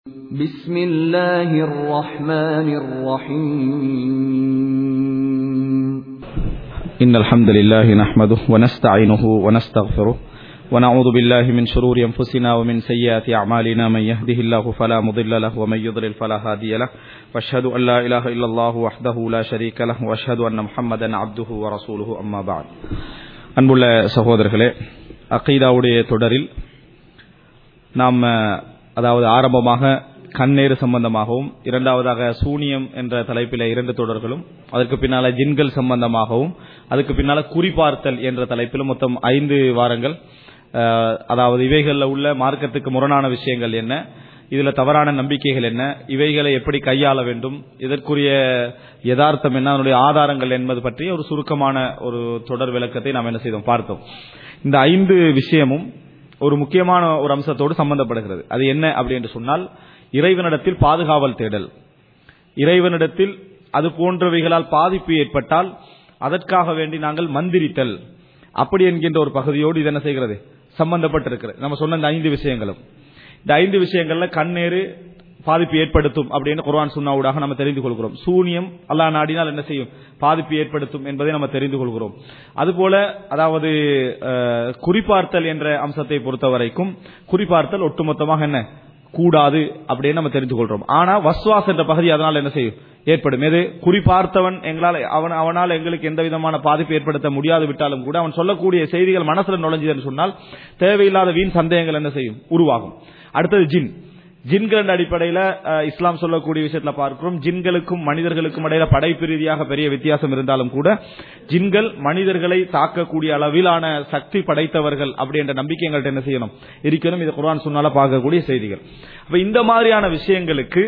بسم الله الرحمن الرحيم إن الحمد لله نحمده ونستعينه ونستغفره ونعوذ بالله من شرور أنفسنا ومن سيئات أعمالنا من يهده الله فلا مضل له ومن يضلل فلا هادي له وأشهد أن لا إله إلا الله وحده لا شريك له وأشهد أن محمدا عبده ورسوله أما بعد அன்புள்ள சகோதரர்களே அகீதாவுடைய தொடரில் நாம் அதாவது ஆரம்பமாக கண்ணேறு சம்பந்தமாகவும் இரண்டாவதாக சூனியம் என்ற தலைப்பில் இரண்டு தொடர்களும் அதற்கு பின்னால ஜின்கள் சம்பந்தமாகவும் அதுக்கு பின்னால குறிபார்த்தல் என்ற தலைப்பிலும் மொத்தம் ஐந்து வாரங்கள் அஹ், அதாவது இவைகளில் உள்ள மார்க்கத்துக்கு முரணான விஷயங்கள் என்ன இதுல தவறான நம்பிக்கைகள் என்ன இவைகளை எப்படி கையாள வேண்டும் இதற்குரிய யதார்த்தம் என்ன அதனுடைய ஆதாரங்கள் என்பது பற்றி ஒரு சுருக்கமான ஒரு தொடர் விளக்கத்தை நாம் என்ன செய்தோம் பார்த்தோம் இந்த ஐந்து விஷயமும் ஒரு முக்கியமான ஒரு அம்சத்தோடு சம்பந்தப்படுகிறது அது என்ன அப்படி என்று சொன்னால் இறைவனிடத்தில் பாதுகாவல் தேடல் இறைவனிடத்தில் அது போன்றவைகளால் பாதிப்பு ஏற்பட்டால் அதற்காக வேண்டி நாங்கள் மந்திரித்தல் அப்படி என்கின்ற ஒரு பகுதியோடு இது என்ன செய்கிறது சம்பந்தப்பட்டிருக்கிறது நம்ம சொன்ன இந்த ஐந்து விஷயங்களும் இந்த ஐந்து விஷயங்கள்ல கண்ணேறு பாதிப்பு ஏற்படுத்தும் அப்படின்னு குர்ஆன் சுன்னாவுடாக நம்ம தெரிந்து கொள்கிறோம் சூனியம் அல்லாஹ் நாடினால் என்ன செய்யும் பாதிப்பு ஏற்படுத்தும் என்பதை நம்ம தெரிந்து கொள்கிறோம் அதுபோல அதாவது அஹ், குறிபார்த்தல் என்ற அம்சத்தை பொறுத்த வரைக்கும் குறிபார்த்தல் ஒட்டுமொத்தமாக என்ன கூடாது அப்படின்னு நம்ம தெரிந்து கொள்றோம் ஆனா வஸ்வாஸ் என்ற பகுதி அதனால் என்ன செய்யும் ஏற்படும் எது குறிபார்த்தவன் எங்களால் அவன் அவனால் எங்களுக்கு எந்த விதமான பாதிப்பு ஏற்படுத்த முடியாது விட்டாலும் கூட அவன் சொல்லக்கூடிய செய்திகள் மனசுல நுழைஞ்சதுன்னு சொன்னால் தேவையில்லாத வீண் சந்தேகங்கள் என்ன செய்யும் உருவாகும் அடுத்தது ஜின் ஜின்கள் அடிப்படையில அஹ், இஸ்லாம் சொல்லக்கூடிய விஷயத்துல பார்க்கிறோம் ஜின்களுக்கும் மனிதர்களுக்கும் இடையில படைப்பு ரீதியாக பெரிய வித்தியாசம் இருந்தாலும் கூட ஜின்கள் மனிதர்களை தாக்கக்கூடிய அளவிலான சக்தி படைத்தவர்கள் அப்படி என்ற நம்பிக்கை எங்கள்கிட்ட என்ன செய்யணும் இருக்கணும் இது குர்ஆன் சொன்னால பார்க்கக்கூடிய செய்திகள் அப்ப இந்த மாதிரியான விஷயங்களுக்கு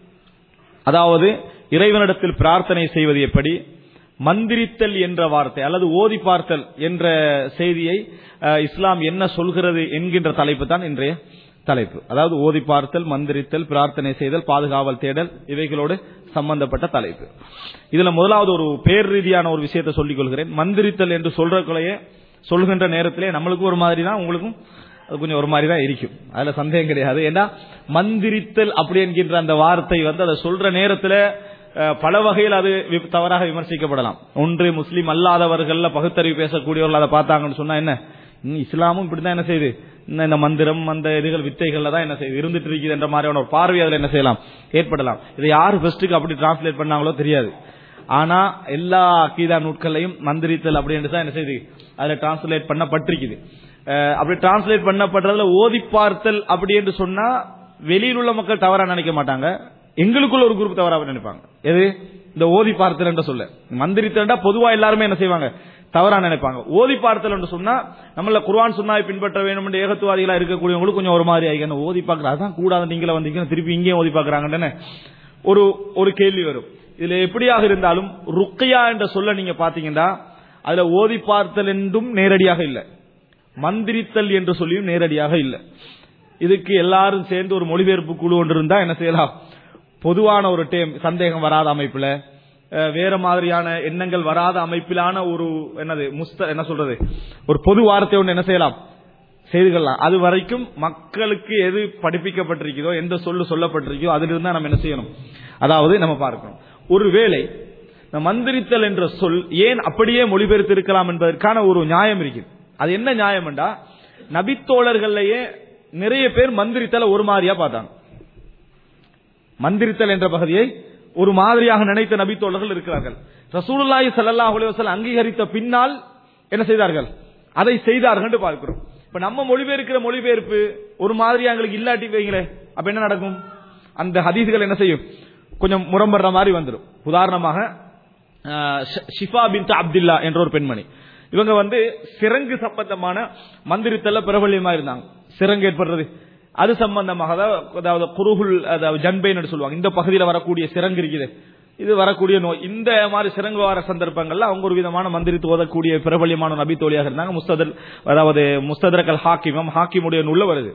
அதாவது இறைவனிடத்தில் பிரார்த்தனை செய்வது எப்படி மந்திரித்தல் என்ற வார்த்தை அல்லது ஓதி பார்த்தல் என்ற செய்தியை அஹ், இஸ்லாம் என்ன சொல்கிறது என்கின்ற தலைப்பு தான் இன்றைய தலைப்பு அதாவது ஓதி பார்த்தல் மந்திரித்தல் பிரார்த்தனை செய்தல் பாதுகாவல் தேடல் இவைகளோடு சம்பந்தப்பட்ட தலைப்பு இதுல முதலாவது ஒரு பேர் ரீதியான ஒரு விஷயத்தை சொல்லிக் கொள்கிறேன் மந்திரித்தல் என்று சொல்றக்குள்ளேயே சொல்கின்ற நேரத்திலே நம்மளுக்கும் ஒரு மாதிரி தான் உங்களுக்கும் அது கொஞ்சம் ஒரு மாதிரி தான் இருக்கும் அதுல சந்தேகம் கிடையாது ஏன்னா மந்திரித்தல் அப்படி என்கின்ற அந்த வார்த்தை வந்து அதை சொல்ற நேரத்துல அஹ், பல வகையில் அது வி- தவறாக விமர்சிக்கப்படலாம் ஒன்று முஸ்லீம் அல்லாதவர்கள்ல பகுத்தறிவு பேசக்கூடியவர்கள் அதை பார்த்தாங்கன்னு சொன்னா என்ன ம், இஸ்லாமும் இப்படிதான் என்ன செய்யுது இன்னும் இந்த மந்திரம் அந்த இதுகள் வித்தைகள்ல தான் என்ன செய்யுது இருந்துட்டு இருக்குது என்ற மாதிரியான ஒரு பார்வை அதுல என்ன செய்யலாம் ஏற்படலாம் இதை யார் ஃபர்ஸ்ட்டுக்கு அப்படி டிரான்ஸ்லேட் பண்ணாங்களோ தெரியாது ஆனா எல்லா அக்கீதா நூட்களையும் மந்திரித்தல் அப்படின்னு தான் என்ன செய்யுது அதுல டிரான்ஸ்லேட் பண்ணப்பட்டிருக்குது அஹ் அப்படி டிரான்ஸ்லேட் பண்ணப்படுறதுல ஓதி பார்த்தல் அப்படி என்று சொன்னா வெளியில் உள்ள மக்கள் தவறா நினைக்க மாட்டாங்க எங்களுக்குள்ள ஒரு குரூப் தவறா நினைப்பாங்க எது இந்த ஓதி பார்த்தல் என்று சொல்ல மந்திரித்தல்டா பொதுவா எல்லாருமே என்ன செய்வாங்க தவறா நினைப்பாங்க ஓதி பார்த்தல் என்று சொன்னா நம்மள குர்ஆன் சுன்னாவை பின்பற்ற வேண்டும் என்று ஏகத்துவாதிகளா இருக்கக்கூடியவங்களுக்கு கொஞ்சம் ஒரு மாதிரி ஆகி ஓதி பார்க்கற அதான் கூடாது நீங்களே வந்தீங்க திருப்பி இங்கேயும் ஓதி பார்க்கறாங்கன்னு ஒரு ஒரு கேள்வி வரும் இதுல எப்படியாக இருந்தாலும் ருக்கையா என்ற சொல்ல நீங்க பாத்தீங்கன்னா அதுல ஓதி பார்த்தல் என்றும் நேரடியாக இல்லை மந்திரித்தல் என்று சொல்லியும் நேரடியாக இல்லை இதுக்கு எல்லாரும் சேர்ந்து ஒரு மொழிபெயர்ப்பு குழு ஒன்று இருந்தா என்ன செய்யலாம் பொதுவான ஒரு டேம் சந்தேகம் வராத அமைப்புல அஹ், வேற மாதிரியான எண்ணங்கள் வராத அமைப்பிலான ஒரு என்னது முஸ்த என்ன சொல்றது ஒரு பொது வார்த்தை ஒன்று என்ன செய்யலாம் செய்து கொள்ளலாம் அது வரைக்கும் மக்களுக்கு எது படிப்பிக்கப்பட்டிருக்கிறதோ எந்த சொல்லு சொல்லப்பட்டிருக்கோ அதிலிருந்து தான் நம்ம என்ன செய்யணும் அதாவது நம்ம பார்க்கணும் ஒருவேளை இந்த மந்திரித்தல் என்ற சொல் ஏன் அப்படியே மொழிபெயர்த்து இருக்கலாம் என்பதற்கான ஒரு நியாயம் இருக்குது அது என்ன நியாயம்டா நபித்தோழர்கள்லயே நிறைய பேர் மந்திரித்தலை ஒரு மாதிரியா பார்த்தாங்க மந்திரித்தல் என்ற பகுதியை ஒரு மாதிரியாக நினைத்த நபித்தோழர்கள் இருக்கிறார்கள் ரசூலுல்லாஹி ஸல்லல்லாஹு அலைஹி வஸல்லம் அங்கீகரித்த பின்னால் என்ன செய்தார்கள் அதை செய்தார்கள் என்று பார்க்கிறோம் இப்ப நம்ம மொழிபெயர்க்கிற மொழிபெயர்ப்பு ஒரு மாதிரியா எங்களுக்கு இல்லாட்டி வைங்களேன் அப்ப என்ன நடக்கும் அந்த ஹதீஸ்கள் என்ன செய்யும் கொஞ்சம் முரம்படுற மாதிரி வந்துடும் உதாரணமாக ஆஹ், ஷ- ஷிஃபா பின் அப்துல்லா என்ற ஒரு பெண்மணி இவங்க வந்து சிறங்கு சம்பந்தமான மந்திரித்தல்ல பிரபல்யமா இருந்தாங்க சிறங்கு ஏற்படுறது அது சம்பந்தமாக அதாவது அதாவது குருகுல் அதாவது ஜன்பைன்னு சொல்லுவாங்க இந்த பகுதியில் வரக்கூடிய சிறங்கு இருக்குது இது வரக்கூடிய நோய் இந்த மாதிரி சிறங்கு வர சந்தர்ப்பங்கள்ல அவங்க ஒரு விதமான மந்திரித்து ஓதக்கூடிய பிரபல்யமான நபி தோழியாக இருந்தாங்க முஸ்ததல் அதாவது முஸ்ததரக்கல் ஹாக்கிமம் ஹாக்கிமுடைய நூல்ல வருது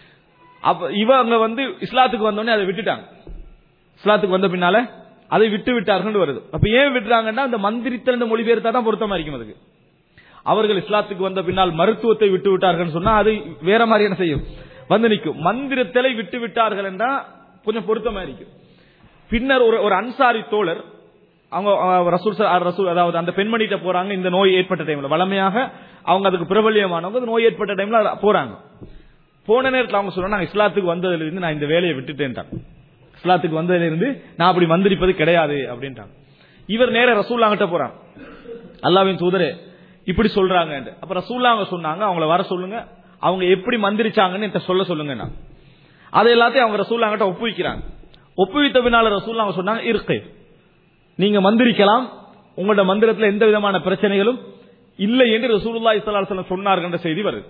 அப்ப இவங்க வந்து இஸ்லாத்துக்கு வந்தோடனே அதை விட்டுட்டாங்க இஸ்லாத்துக்கு வந்த பின்னால அதை விட்டு விட்டார்கள் வருது அப்ப ஏன் விட்டுறாங்கன்னா அந்த மந்திரித்தல் இந்த மொழிபெயர்த்தா தான் பொருத்தமா இருக்கும் அதுக்கு அவர்கள் இஸ்லாத்துக்கு வந்த பின்னால் மருத்துவத்தை விட்டு விட்டார்கள் சொன்னா அது வேற மாதிரி என்ன செய்யும் வந்து நிற்கும் மந்திரத்தலை விட்டு விட்டார்கள் என்றா கொஞ்சம் பொருத்தமா இருக்கு பின்னர் ஒரு ஒரு அன்சாரி தோழர் அவங்க அஹ், ரசூல் ச- அஹ், ரசூல் அதாவது அந்த பெண்மணிகிட்ட போறாங்க இந்த நோய் ஏற்பட்ட டைம்ல வளமையாக அவங்க அதுக்கு பிரபல்யமானவங்க இந்த நோய் ஏற்பட்ட டைம்ல போறாங்க போன நேரத்தில் அவங்க சொல்றாங்க நான் இஸ்லாத்துக்கு வந்ததுல இருந்து நான் இந்த வேலையை விட்டுட்டேன்ட்டாங்க இஸ்லாத்துக்கு வந்ததுல இருந்து நான் அப்படி வந்திருப்பது கிடையாது அப்படின்ட்டாங்க இவர் நேர ரசூல்லாங்கிட்ட போறாங்க அல்லாவின் தூதரே இப்படி சொல்றாங்க அப்ப ரசூல்லா அவங்க சொன்னாங்க அவங்கள வர சொல்லுங்க அவங்க எப்படி மந்திரிச்சாங்கன்னு என்கிட்ட சொல்ல சொல்லுங்க நான் அதை எல்லாத்தையும் அவங்க ரசூல்லாங்கிட்ட ஒப்புவிக்கிறாங்க ஒப்புவித்த பின்னால ரசூல்லா அவங்க சொன்னாங்க இருக்கு நீங்க மந்திரிக்கலாம் உங்களோட மந்திரத்துல எந்த விதமான பிரச்சனைகளும் இல்லை என்று ரசூலுல்லாஹி ஸல்லல்லாஹு அலைஹி வஸல்லம் சொன்னார்கள் என்ற செய்தி வருது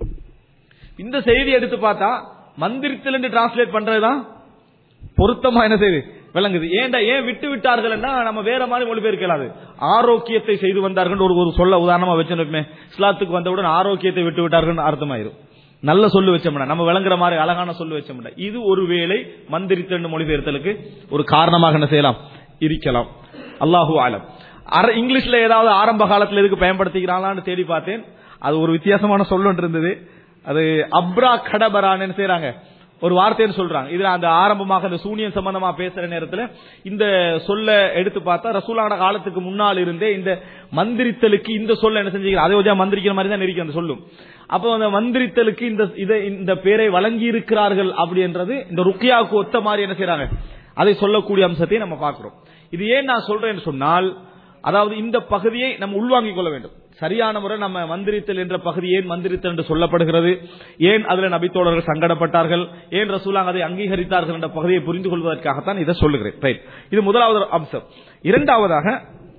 இந்த செய்தி எடுத்து பார்த்தா மந்திரத்தில் என்று டிரான்ஸ்லேட் பண்றதுதான் பொருத்தமா என்ன செய்யுது விளங்குது ஏன்டா ஏன் விட்டு விட்டார்கள் நம்ம வேற மாதிரி மொழிபெயர்க்கலாது ஆரோக்கியத்தை செய்து வந்தார்கள் ஒரு ஒரு சொல்ல உதாரணமா வச்சுருப்போமே இஸ்லாத்துக்கு வந்தவுடன் ஆரோக்கியத்தை விட்டு விட்டார்கள் அர்த்தமாயிரும் நல்ல சொல்லு வச்சோம்னா நம்ம விளங்குற மாதிரி அழகான சொல்லு வச்சோம்னா இது ஒருவேளை மந்திரித்தண்டு மொழிபெயர்த்தலுக்கு ஒரு காரணமாக என்ன செய்யலாம் இருக்கலாம் அல்லாஹு ஆலம் அர- இங்கிலீஷ்ல ஏதாவது ஆரம்ப காலத்துல எதுக்கு பயன்படுத்திக்கிறாங்களான்னு தேடி பார்த்தேன் அது ஒரு வித்தியாசமான சொல்லொன்று இருந்தது அது அப்ரா கடபரான்னு செய்றாங்க ஒரு வார்த்தைன்னு சொல்றாங்க இதுல அந்த ஆரம்பமாக இந்த சூனியம் சம்பந்தமா பேசுற நேரத்துல இந்த சொல்ல எடுத்து பார்த்தா ரசூலான காலத்துக்கு முன்னால் இருந்தே இந்த மந்திரித்தலுக்கு இந்த சொல்ல என்ன செஞ்சீங்க அதை வச்சா மந்திரிக்கிற மாதிரி தான் இருக்கு அந்த சொல்லும் அப்போ அந்த மந்திரித்தலுக்கு இந்த இதை இந்த பேரை வழங்கி இருக்கிறார்கள் அப்படின்றது இந்த ருக்கியாவுக்கு ஒத்த மாதிரி என்ன செய்றாங்க அதை சொல்லக்கூடிய அம்சத்தை நம்ம பார்க்கிறோம் இது ஏன் நான் சொல்றேன்னு சொன்னால் அதாவது இந்த பகுதியை நம்ம உள்வாங்கிக் கொள்ள வேண்டும் சரியான முறை நம்ம மந்திரித்தல் என்ற பகுதி ஏன் மந்திரித்தல் என்று சொல்லப்படுகிறது ஏன் அதுல நபித்தோழர்கள் சங்கடப்பட்டார்கள் ஏன் ரசூலாங்க அதை அங்கீகரித்தார்கள் என்ற பகுதியை புரிந்து கொள்வதற்காகத்தான் இதை சொல்லுகிறேன் ரைட் இது முதலாவது அம்சம் இரண்டாவதாக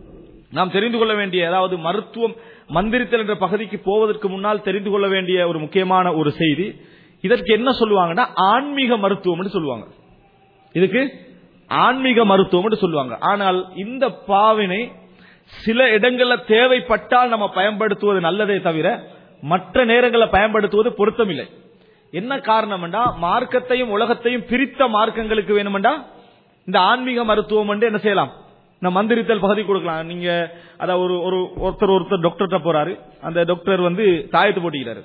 நாம் தெரிந்து கொள்ள வேண்டிய அதாவது மருத்துவம் மந்திரித்தல் என்ற பகுதிக்கு போவதற்கு முன்னால் தெரிந்து கொள்ள வேண்டிய ஒரு முக்கியமான ஒரு செய்தி இதற்கு என்ன சொல்லுவாங்கன்னா ஆன்மீக மருத்துவம்னு சொல்லுவாங்க இதுக்கு ஆன்மீக மருத்துவம் சொல்லுவாங்க ஆனால் இந்த பாவினை சில இடங்கள்ல தேவைப்பட்டால் நம்ம பயன்படுத்துவது நல்லதே தவிர மற்ற நேரங்களில் பயன்படுத்துவது பொருத்தமில்லை என்ன காரணம்டா மார்க்கத்தையும் உலகத்தையும் பிரித்த மார்க்கங்களுக்கு வேணுமெண்டா இந்த ஆன்மீக மருத்துவம் வந்து என்ன செய்யலாம் நம்ம மந்திரித்தல் பகுதி கொடுக்கலாம் நீங்க அதாவது ஒரு ஒரு ஒருத்தர் ஒருத்தர் டாக்டர்கிட்ட போறாரு அந்த டாக்டர் வந்து தாயத்து போட்டிக்கிறாரு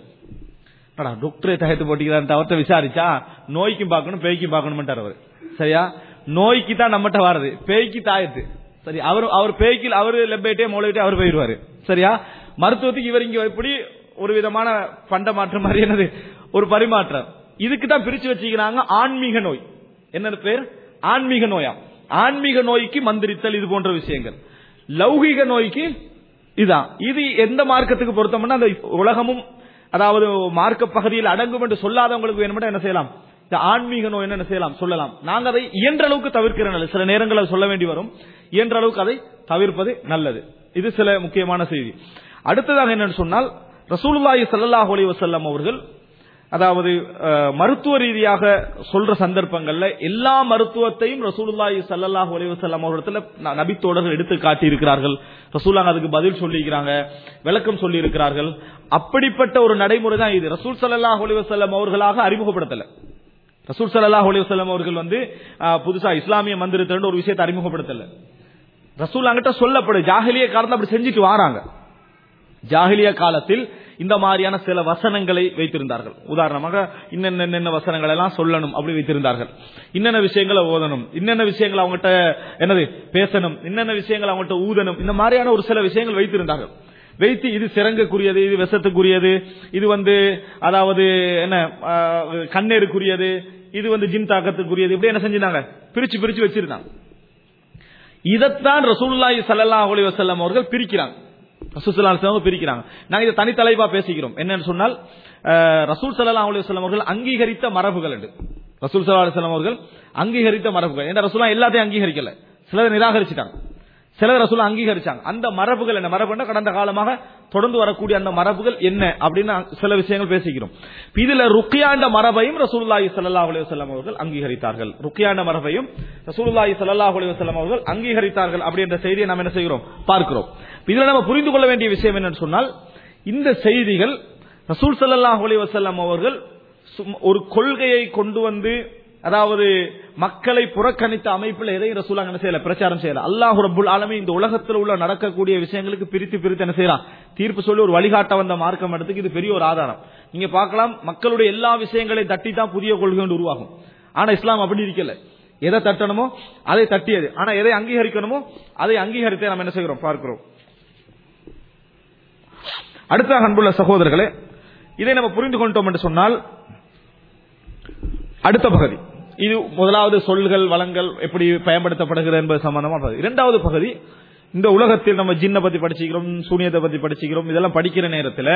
அடா டாக்டரே தாயத்து போட்டிக்கிறாரு அவர்கிட்ட விசாரிச்சா நோய்க்கும் பார்க்கணும் பேய்க்கும் பார்க்கணும்ட்டார் அவர் சரியா நோய்க்கு தான் நம்மகிட்ட வருது பேய்க்கு தாயத்து சரி அவர் அவர் பேய்க்கு அவர் லெப்பேட்டே மூளையிட்டே அவர் போயிடுவாரு சரியா மருத்துவத்துக்கு இவர் இங்க எப்படி ஒரு விதமான பண்ட மாற்றம் மாதிரி என்னது ஒரு பரிமாற்றம் இதுக்கு தான் பிரிச்சு வச்சுக்கிறாங்க ஆன்மீக நோய் என்ன பேர் ஆன்மீக நோயா ஆன்மீக நோய்க்கு மந்திரித்தல் இது போன்ற விஷயங்கள் லௌகிக நோய்க்கு இதான் இது எந்த மார்க்கத்துக்கு பொருத்தம்னா அந்த உலகமும் அதாவது மார்க்க பகுதியில் அடங்கும் என்று சொல்லாதவங்களுக்கு வேணும்னா என்ன செய்யலாம் இந்த ஆன்மீக நோய் என்ன செய்யலாம் சொல்லலாம் நாங்க அதை இயன்ற அளவுக்கு தவிர்க்கிற சில நேரங்களில் சொல்ல வேண்டி வரும் இயன்ற அளவுக்கு அதை தவிர்ப்பது நல்லது இது சில முக்கியமான செய்தி அடுத்ததாக என்னன்னு சொன்னால் ரசூலுல்லாஹி ஸல்லல்லாஹு அலைஹி வஸல்லம் அவர்கள் அதாவது அஹ், மருத்துவ ரீதியாக சொல்ற சந்தர்ப்பங்கள்ல எல்லா மருத்துவத்தையும் ரசூலுல்லாஹி ஸல்லல்லாஹு அலைஹி வஸல்லம் அவர்களிடத்துல ந- நபித்தோழர்கள் எடுத்து காட்டி இருக்கிறார்கள் ரசூலாங்க அதுக்கு பதில் சொல்லியிருக்கிறாங்க விளக்கம் சொல்லி இருக்கிறார்கள் அப்படிப்பட்ட ஒரு நடைமுறை தான் இது ரசூல் ஸல்லல்லாஹு அலைஹி வஸல்லம் அவர்களாக அறிமுகப்படுத்தல ரசூல் ஸல்லல்லாஹு அலைஹி வஸல்லம் அவர்கள் வந்து அஹ், புதுசா இஸ்லாமிய மந்திரத்திலிருந்து ஒரு விஷயத்தை அறிமுகப்படுத்தல ரசூல் அங்கிட்ட சொல்லப்படு ஜாஹிலிய காலத்துல அப்படி செஞ்சுட்டு வாராங்க ஜாஹிலிய காலத்தில் இந்த மாதிரியான சில வசனங்களை வைத்திருந்தார்கள் உதாரணமாக இன்னென்ன என்னென்ன வசனங்கள் எல்லாம் சொல்லணும் அப்படி வைத்திருந்தார்கள் இன்னென்ன விஷயங்களை ஓதணும் இன்னென்ன விஷயங்கள் அவங்ககிட்ட என்னது பேசணும் இன்னென்ன விஷயங்கள் அவங்ககிட்ட ஊதணும் இந்த மாதிரியான ஒரு சில விஷயங்கள் வைத்திருந்தார்கள் வைத்து இது சிறங்குக்குரியது இது விஷத்துக்குரியது இது வந்து அதாவது என்ன ஆஹ், கண்ணேருக்குரியது இது வந்து ஜின் தாக்கத்துக்குரியது இப்படி என்ன செஞ்சிருந்தாங்க பிரிச்சு பிரிச்சு வச்சிருந்தாங்க இதைத்தான் ரசூலுல்லாஹி ஸல்லல்லாஹு அலைஹி வஸல்லம் அவர்கள் பிரிக்கிறாங்க ரசூல் ஸல்லல்லாஹு அலைஹி வஸல்லம் பிரிக்கிறாங்க நாங்க இதை தனித்தலைவா பேசிக்கிறோம் என்னன்னு சொன்னால் அஹ், ரசூல் ஸல்லல்லாஹு அலைஹி வஸல்லம் அவர்கள் அங்கீகரித்த மரபுகள் என்று ரசூல் ஸல்லல்லாஹு அலைஹி வஸல்லம் அவர்கள் அங்கீகரித்த மரபுகள் ஏன்னா ரசூலா எல்லாத்தையும் அங்கீகரிக்கல சிலரை நிராகரிச்சிட்டாங்க சிலர் ரசூலா அங்கீகரிச்சாங்க அந்த மரபுகள் என்ன மரபுன்னா கடந்த காலமாக தொடர்ந்து வரக்கூடிய அந்த மரபுகள் என்ன அப்படின்னு சில விஷயங்கள் பேசிக்கிறோம் இதுல ருக்கியாண்ட மரபையும் ரசூலுல்லாஹி ஸல்லல்லாஹு அலைஹி வஸல்லம் அவர்கள் அங்கீகரித்தார்கள் ருக்கியாண்ட மரபையும் ரசூலுல்லாஹி ஸல்லல்லாஹு அலைஹி வஸல்லம் அவர்கள் அங்கீகரித்தார்கள் அப்படின்ற செய்தியை நாம் என்ன செய்கிறோம் பார்க்கிறோம் இதுல நம்ம புரிந்து கொள்ள வேண்டிய விஷயம் என்னன்னு சொன்னால் இந்த செய்திகள் ரசூல் ஸல்லல்லாஹு அலைஹி வஸல்லம் அவர்கள் சும்- ஒரு கொள்கையை கொண்டு வந்து அதாவது மக்களை புறக்கணித்த அமைப்பில் எதையும் ரசூலாங்க என்ன செய்யல பிரச்சாரம் செய்யல அல்லாஹ் ரப்புல் ஆலமீன் இந்த உலகத்தில் உள்ள நடக்கக்கூடிய விஷயங்களுக்கு பிரித்து பிரித்து என்ன செய்யலாம் தீர்ப்பு சொல்லி ஒரு வழிகாட்ட வந்த மார்க்கம் எடுத்துக்கு இது பெரிய ஒரு ஆதாரம் நீங்க பார்க்கலாம் மக்களுடைய எல்லா விஷயங்களையும் தட்டி தான் புதிய கொள்கை ஒன்று உருவாகும் ஆனா இஸ்லாம் அப்படி இருக்கல எதை தட்டணுமோ அதை தட்டியது ஆனா எதை அங்கீகரிக்கணுமோ அதை அங்கீகரித்தே நம்ம என்ன செய்கிறோம் பார்க்கிறோம் அடுத்த அன்புள்ள சகோதரர்களே இதை நம்ம புரிந்து கொண்டோம் என்று சொன்னால் அடுத்த பகுதி இது முதலாவது சொல்கள் வளங்கள் எப்படி பயன்படுத்தப்படுகிறது என்பது சம்பந்தமா பகுதி இரண்டாவது பகுதி இந்த உலகத்தில் நம்ம ஜின்னை பத்தி படிச்சுக்கிறோம் சூனியத்தை பத்தி படிச்சுக்கிறோம் இதெல்லாம் படிக்கிற நேரத்தில்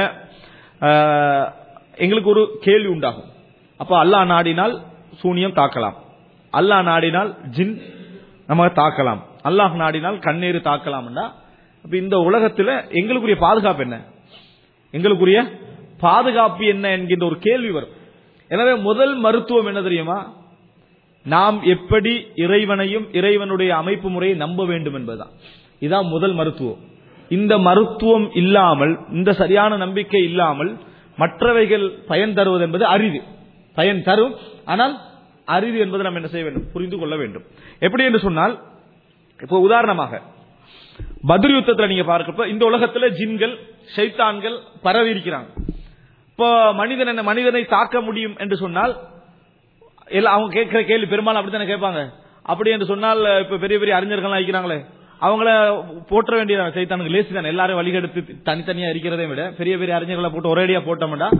ஆஹ், எங்களுக்கு ஒரு கேள்வி உண்டாகும் அப்ப அல்லாஹ் நாடினால் சூனியம் தாக்கலாம் அல்லாஹ் நாடினால் ஜின் நம்ம தாக்கலாம் அல்லாஹ் நாடினால் கண்ணீர் தாக்கலாம்னா அப்ப இந்த உலகத்துல எங்களுக்குரிய பாதுகாப்பு என்ன எங்களுக்குரிய பாதுகாப்பு என்ன என்கின்ற ஒரு கேள்வி வரும் எனவே முதல் மருத்துவம் என்ன தெரியுமா நாம் எப்படி இறைவனையும் இறைவனுடைய அமைப்பு முறையை நம்ப வேண்டும் என்பதுதான் இதான் முதல் மருத்துவம் இந்த மருத்துவம் இல்லாமல் இந்த சரியான நம்பிக்கை இல்லாமல் மற்றவைகள் பயன் தருவது என்பது அரிது பயன் தரும் ஆனால் அரிது என்பதை நாம் என்ன செய்ய வேண்டும் புரிந்து கொள்ள வேண்டும் எப்படி என்று சொன்னால் இப்போ உதாரணமாக பத்ர் யுத்தத்துல நீங்க பார்க்கப்ப இந்த உலகத்துல ஜின்கள் ஷைத்தான்கள் பரவி இருக்கிறாங்க இப்போ மனிதன் என்ன மனிதனை தாக்க முடியும் என்று சொன்னால் எல்லாம் அவங்க கேட்கிற கேள்வி பெரும்பாலும் அப்படித்தானே கேட்பாங்க அப்படி என்று சொன்னால் இப்ப பெரிய பெரிய அறிஞர்கள்லாம் இருக்கிறாங்களே அவங்கள போற்ற வேண்டிய சைத்தானுக்கு லேசி தானே எல்லாரும் வழிகெடுத்து தனித்தனியா இருக்கிறதை விட பெரிய பெரிய அறிஞர்களை போட்டு ஒரேடியா போட்டோம்டா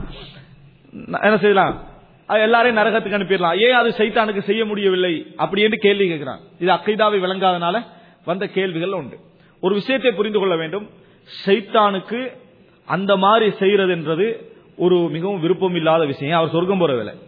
என்ன செய்யலாம் அது எல்லாரையும் நரகத்துக்கு அனுப்பிடலாம் ஏன் அது சைத்தானுக்கு செய்ய முடியவில்லை அப்படி என்று கேள்வி கேட்கிறான் இது அக்கைதாவை விளங்காதனால வந்த கேள்விகள் உண்டு ஒரு விஷயத்தை புரிந்து கொள்ள வேண்டும் சைத்தானுக்கு அந்த மாதிரி செய்யறது என்றது ஒரு மிகவும் விருப்பம் இல்லாத விஷயம் அவர் சொர்க்கம் போற வேலை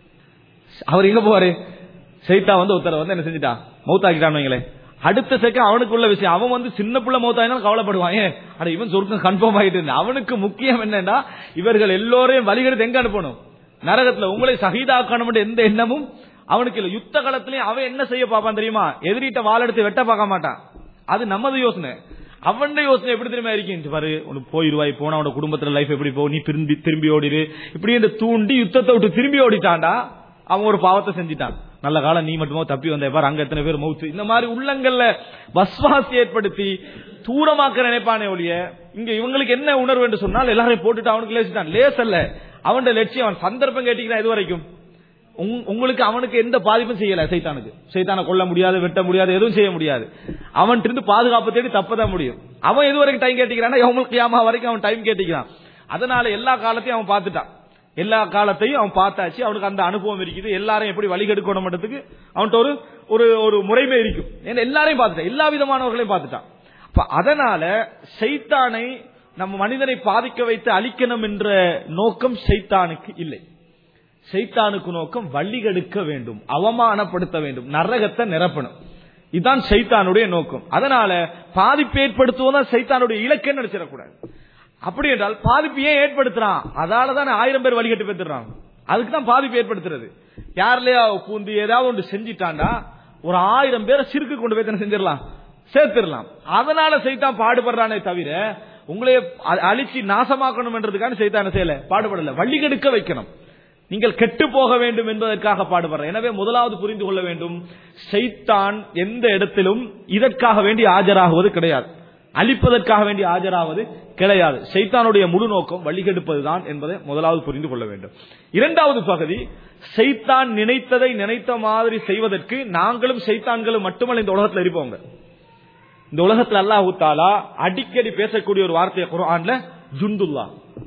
அவர் எங்க போவாரு சைத்தா வந்து ஒருத்தர் வந்து என்ன செஞ்சுட்டா மௌத்தாக்கிட்டான்னு வைங்களேன் அடுத்த செகண்ட் அவனுக்கு உள்ள விஷயம் அவன் வந்து சின்ன பிள்ளை மௌத்தாயினாலும் கவலைப்படுவான் ஏன் அட இவன் சொர்க்கம் கன்ஃபார்ம் ஆயிட்டு இருந்தா. அவனுக்கு முக்கியம் என்னன்னா இவர்கள் எல்லோரையும் வழிகெடுத்து எங்க அனுப்பணும் நரகத்துல உங்களை சகிதாக்கணும் எந்த எண்ணமும் அவனுக்கு இல்ல யுத்த காலத்திலயும் அவன் என்ன செய்ய பார்ப்பான் தெரியுமா எதிரிட்ட வாள் எடுத்து வெட்ட பார்க்க மாட்டான் அது நமது யோசனை அவன் யோசனை எப்படி தெரியுமா இருக்கு பாரு உனக்கு போயிருவாய் போனா உனோட குடும்பத்துல லைஃப் எப்படி போ நீ திரும்பி திரும்பி ஓடிடு இப்படி இந்த தூண்டி யுத்தத்தை விட்டு திரும்பி ஓடிட்டான்டா அவன் ஒரு பாவத்தை செஞ்சிட்டான் நல்ல காலம் நீ மட்டுமோ தப்பி வந்த பாரு அங்க எத்தனை பேர் மௌத்து இந்த மாதிரி உள்ளங்கள்ல வஸ்வாசி ஏற்படுத்தி தூரமாக்க நினைப்பானே ஒழிய இங்க இவங்களுக்கு என்ன உணர்வு என்று சொன்னால் எல்லாரையும் போட்டுட்டு அவனுக்கு லேசிட்டான் லேஸ் அல்ல அவன் லட்சியம் அவன் சந்தர்ப்பம் கேட்டீங்கன்னா இது வரைக்கும் உங்- உங்களுக்கு அவனுக்கு எந்த பாதிப்பும் செய்யல சைத்தானுக்கு சைத்தானை கொல்ல முடியாது வெட்ட முடியாது எதுவும் செய்ய முடியாது அவன் இருந்து பாதுகாப்பு தேடி தப்பதான் முடியும் அவன் எது வரைக்கும் டைம் கேட்டிக்கிறான் அவங்களுக்கு கியாமா வரைக்கும் அவன் டைம் கேட்டிக்கிறான் அதனால எல்லா காலத்தையும் அவன் பார்த்துட்டான் எல்லா காலத்தையும் அவன் பார்த்தாச்சு அவனுக்கு அந்த அனுபவம் இருக்குது எல்லாரையும் எப்படி வழிகெடுக்கணும்ன்றதுக்கு அவன்கிட்ட ஒரு ஒரு ஒரு முறைமை இருக்கும் ஏன்னா எல்லாரையும் பார்த்துட்டான் எல்லா விதமானவர்களையும் பார்த்துட்டான் அப்ப அதனால சைத்தானை நம்ம மனிதனை பாதிக்க வைத்து அழிக்கணும் என்ற நோக்கம் சைத்தானுக்கு இல்லை சைத்தானுக்கு நோக்கம் வழிகெடுக்க வேண்டும் அவமானப்படுத்த வேண்டும் நரகத்தை நிரப்பணும் இதுதான் சைத்தானுடைய நோக்கம் அதனால பாதிப்பு ஏற்படுத்துவதுதான் சைத்தானுடைய இலக்கே நினைச்சிடக்கூடாது அப்படி என்றால் பாதிப்பு ஏன் ஏற்படுத்துறான் அதால தான் ஆயிரம் பேர் வழிகட்டு பெற்றுறான் அதுக்கு தான் பாதிப்பு ஏற்படுத்துறது யாருலயா பூந்து ஏதாவது ஒன்று செஞ்சிட்டாண்டா ஒரு ஆயிரம் பேரை சிறுக்கு கொண்டு போய் தானே செஞ்சிடலாம் சேர்த்திடலாம் அதனால சைத்தான் பாடுபடுறானே தவிர உங்களை அ- அழிச்சு நாசமாக்கணும் என்றதுக்கான சைத்தான செய்யல பாடுபடல வழிகெடுக்க வைக்கணும் நீங்கள் கெட்டு போக வேண்டும் என்பதற்காக பாடுபடுற எனவே முதலாவது புரிந்து கொள்ள வேண்டும் சைத்தான் எந்த இடத்திலும் இதற்காக வேண்டி ஆஜராகுவது கிடையாது அழிப்பதற்காக வேண்டி ஆஜராவது கிடையாது சைத்தானுடைய முழு நோக்கம் வழிகெடுப்பதுதான் என்பதை முதலாவது புரிந்து கொள்ள வேண்டும் இரண்டாவது பகுதி சைத்தான் நினைத்ததை நினைத்த மாதிரி செய்வதற்கு நாங்களும் சைத்தான்களும் மட்டுமல்ல இந்த உலகத்தில் இருப்போங்க இந்த உலகத்துல அல்லாஹு தாலா அடிக்கடி பேசக்கூடிய ஒரு வார்த்தையை குர்ஆன்ல ஜுந்துல்லா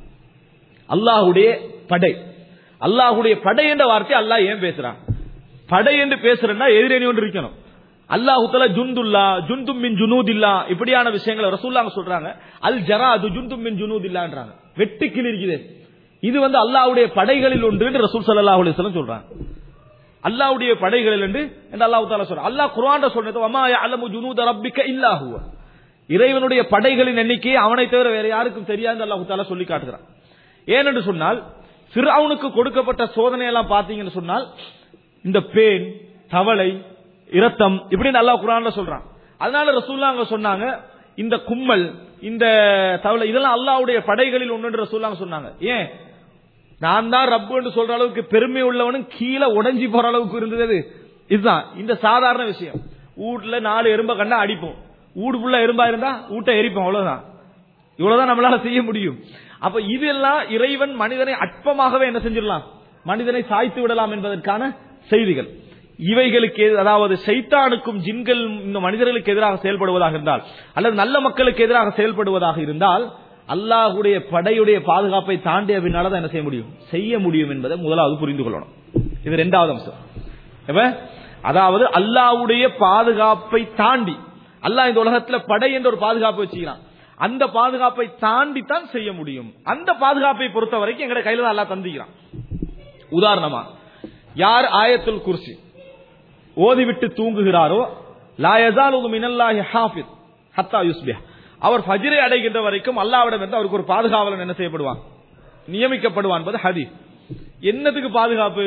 அல்லாஹுடைய படை அல்லாஹுடைய படை என்ற வார்த்தை அல்லாஹ் ஏன் பேசுறான் படை என்று பேசுறேன்னா எதிரணி ஒன்று இருக்கணும் அல்லாஹு தலா ஜுந்துல்லா ஜுந்தும் மின் ஜுனூதில்லா இப்படியான விஷயங்களை ரசூல்லாங்க சொல்றாங்க அல் ஜராது ஜுந்தும் மின் ஜுனூதில்லான்றாங்க வெட்டுக்கிளி இருக்குது இது வந்து அல்லாஹ்வுடைய படைகளில் ஒன்று என்று ரசூல் ஸல்லல்லாஹு அலைஹி வஸல்லம் சொல்றாங்க அல்லாஹ்வுடைய படைகளில் என்று என்று அல்லாஹ் தாலா சொல்றான் அல்லாஹ் குர்ஆன்ல சொன்னது வமா யஅலமு ஜுனூத ரப்பிக்க இல்லா ஹுவ இறைவனுடைய படைகளின் எண்ணிக்கையை அவனை தவிர வேற யாருக்கும் தெரியாது அல்லாஹ் தாலா சொல்லி காட்டுகிறான் ஏனென்று சொன்னால் ஃபிர்அவுனுக்கு கொடுக்கப்பட்ட சோதனை எல்லாம் பாத்தீங்கன்னு சொன்னால் இந்த பேன் தவளை இரத்தம் இப்படின்னு அல்லாஹ் குர்ஆன்ல சொல்றான் அதனால ரசூல்லா அங்க சொன்னாங்க இந்த கும்மல் இந்த தவளை இதெல்லாம் அல்லாஹ்வுடைய படைகளில் ஒன்று ரசூல்லாங்க சொன்னாங்க ஏன் நான் தான் ரப்புன்னு சொல்ற அளவுக்கு பெருமை உள்ளவனும் கீழே உடைஞ்சி போற அளவுக்கு இருந்தது அது. இதுதான் இந்த சாதாரண விஷயம் வீட்டுல நாலு எறும்ப கண்டா அடிப்போம் வீடு ஃபுல்லா எறும்பா இருந்தா வீட்டை எரிப்போம் அவ்வளவுதான் இவ்வளவுதான் நம்மளால செய்ய முடியும் அப்ப இதெல்லாம் இறைவன் மனிதனை அற்பமாகவே என்ன செஞ்சிடலாம் மனிதனை சாய்த்து விடலாம் என்பதற்கான செய்திகள் இவைகளுக்கு எது- அதாவது சைத்தானுக்கும் ஜின்கள் இந்த மனிதர்களுக்கு எதிராக செயல்படுவதாக இருந்தால் அல்லது நல்ல மக்களுக்கு எதிராக செயல்படுவதாக இருந்தால் அல்லாஹ்வுடைய படையுடைய பாதுகாப்பை தாண்டிய பின்னால தான் என்ன செய்ய முடியும் செய்ய முடியும் என்பதை முதலாவது புரிந்து கொள்ளணும் இது இரண்டாவது அம்சம் எப்ப அதாவது அல்லாஹ்வுடைய பாதுகாப்பை தாண்டி அல்லாஹ் இந்த உலகத்துல படை என்ற ஒரு பாதுகாப்பை வச்சுக்கிறான் அந்த பாதுகாப்பை தாண்டி தான் செய்ய முடியும் அந்த பாதுகாப்பை பொறுத்த வரைக்கும் எங்கட கையில தான் அல்லாஹ் தந்திக்கிறான் உதாரணமா யார் ஆயத்துல் குர்சி ஓதிவிட்டு தூங்குகிறாரோ லா யஸாலு மினல்லாஹி ஹாஃபிஸ் ஹத்தா யுஸ்பிஹ் அவர் ஃபஜ்ரை அடைகின்ற வரைக்கும் அல்லாஹ்விடம் இருந்து அவருக்கு ஒரு பாதுகாவலன் என்ன செய்யப்படுவான் நியமிக்கப்படுவான் என்பது ஹதீஸ் என்னத்துக்கு பாதுகாப்பு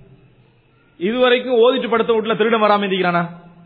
இதுவரைக்கும் ஓதிட்டு படுத்த வீட்டுல திருடன் வராம இருக்கிறானா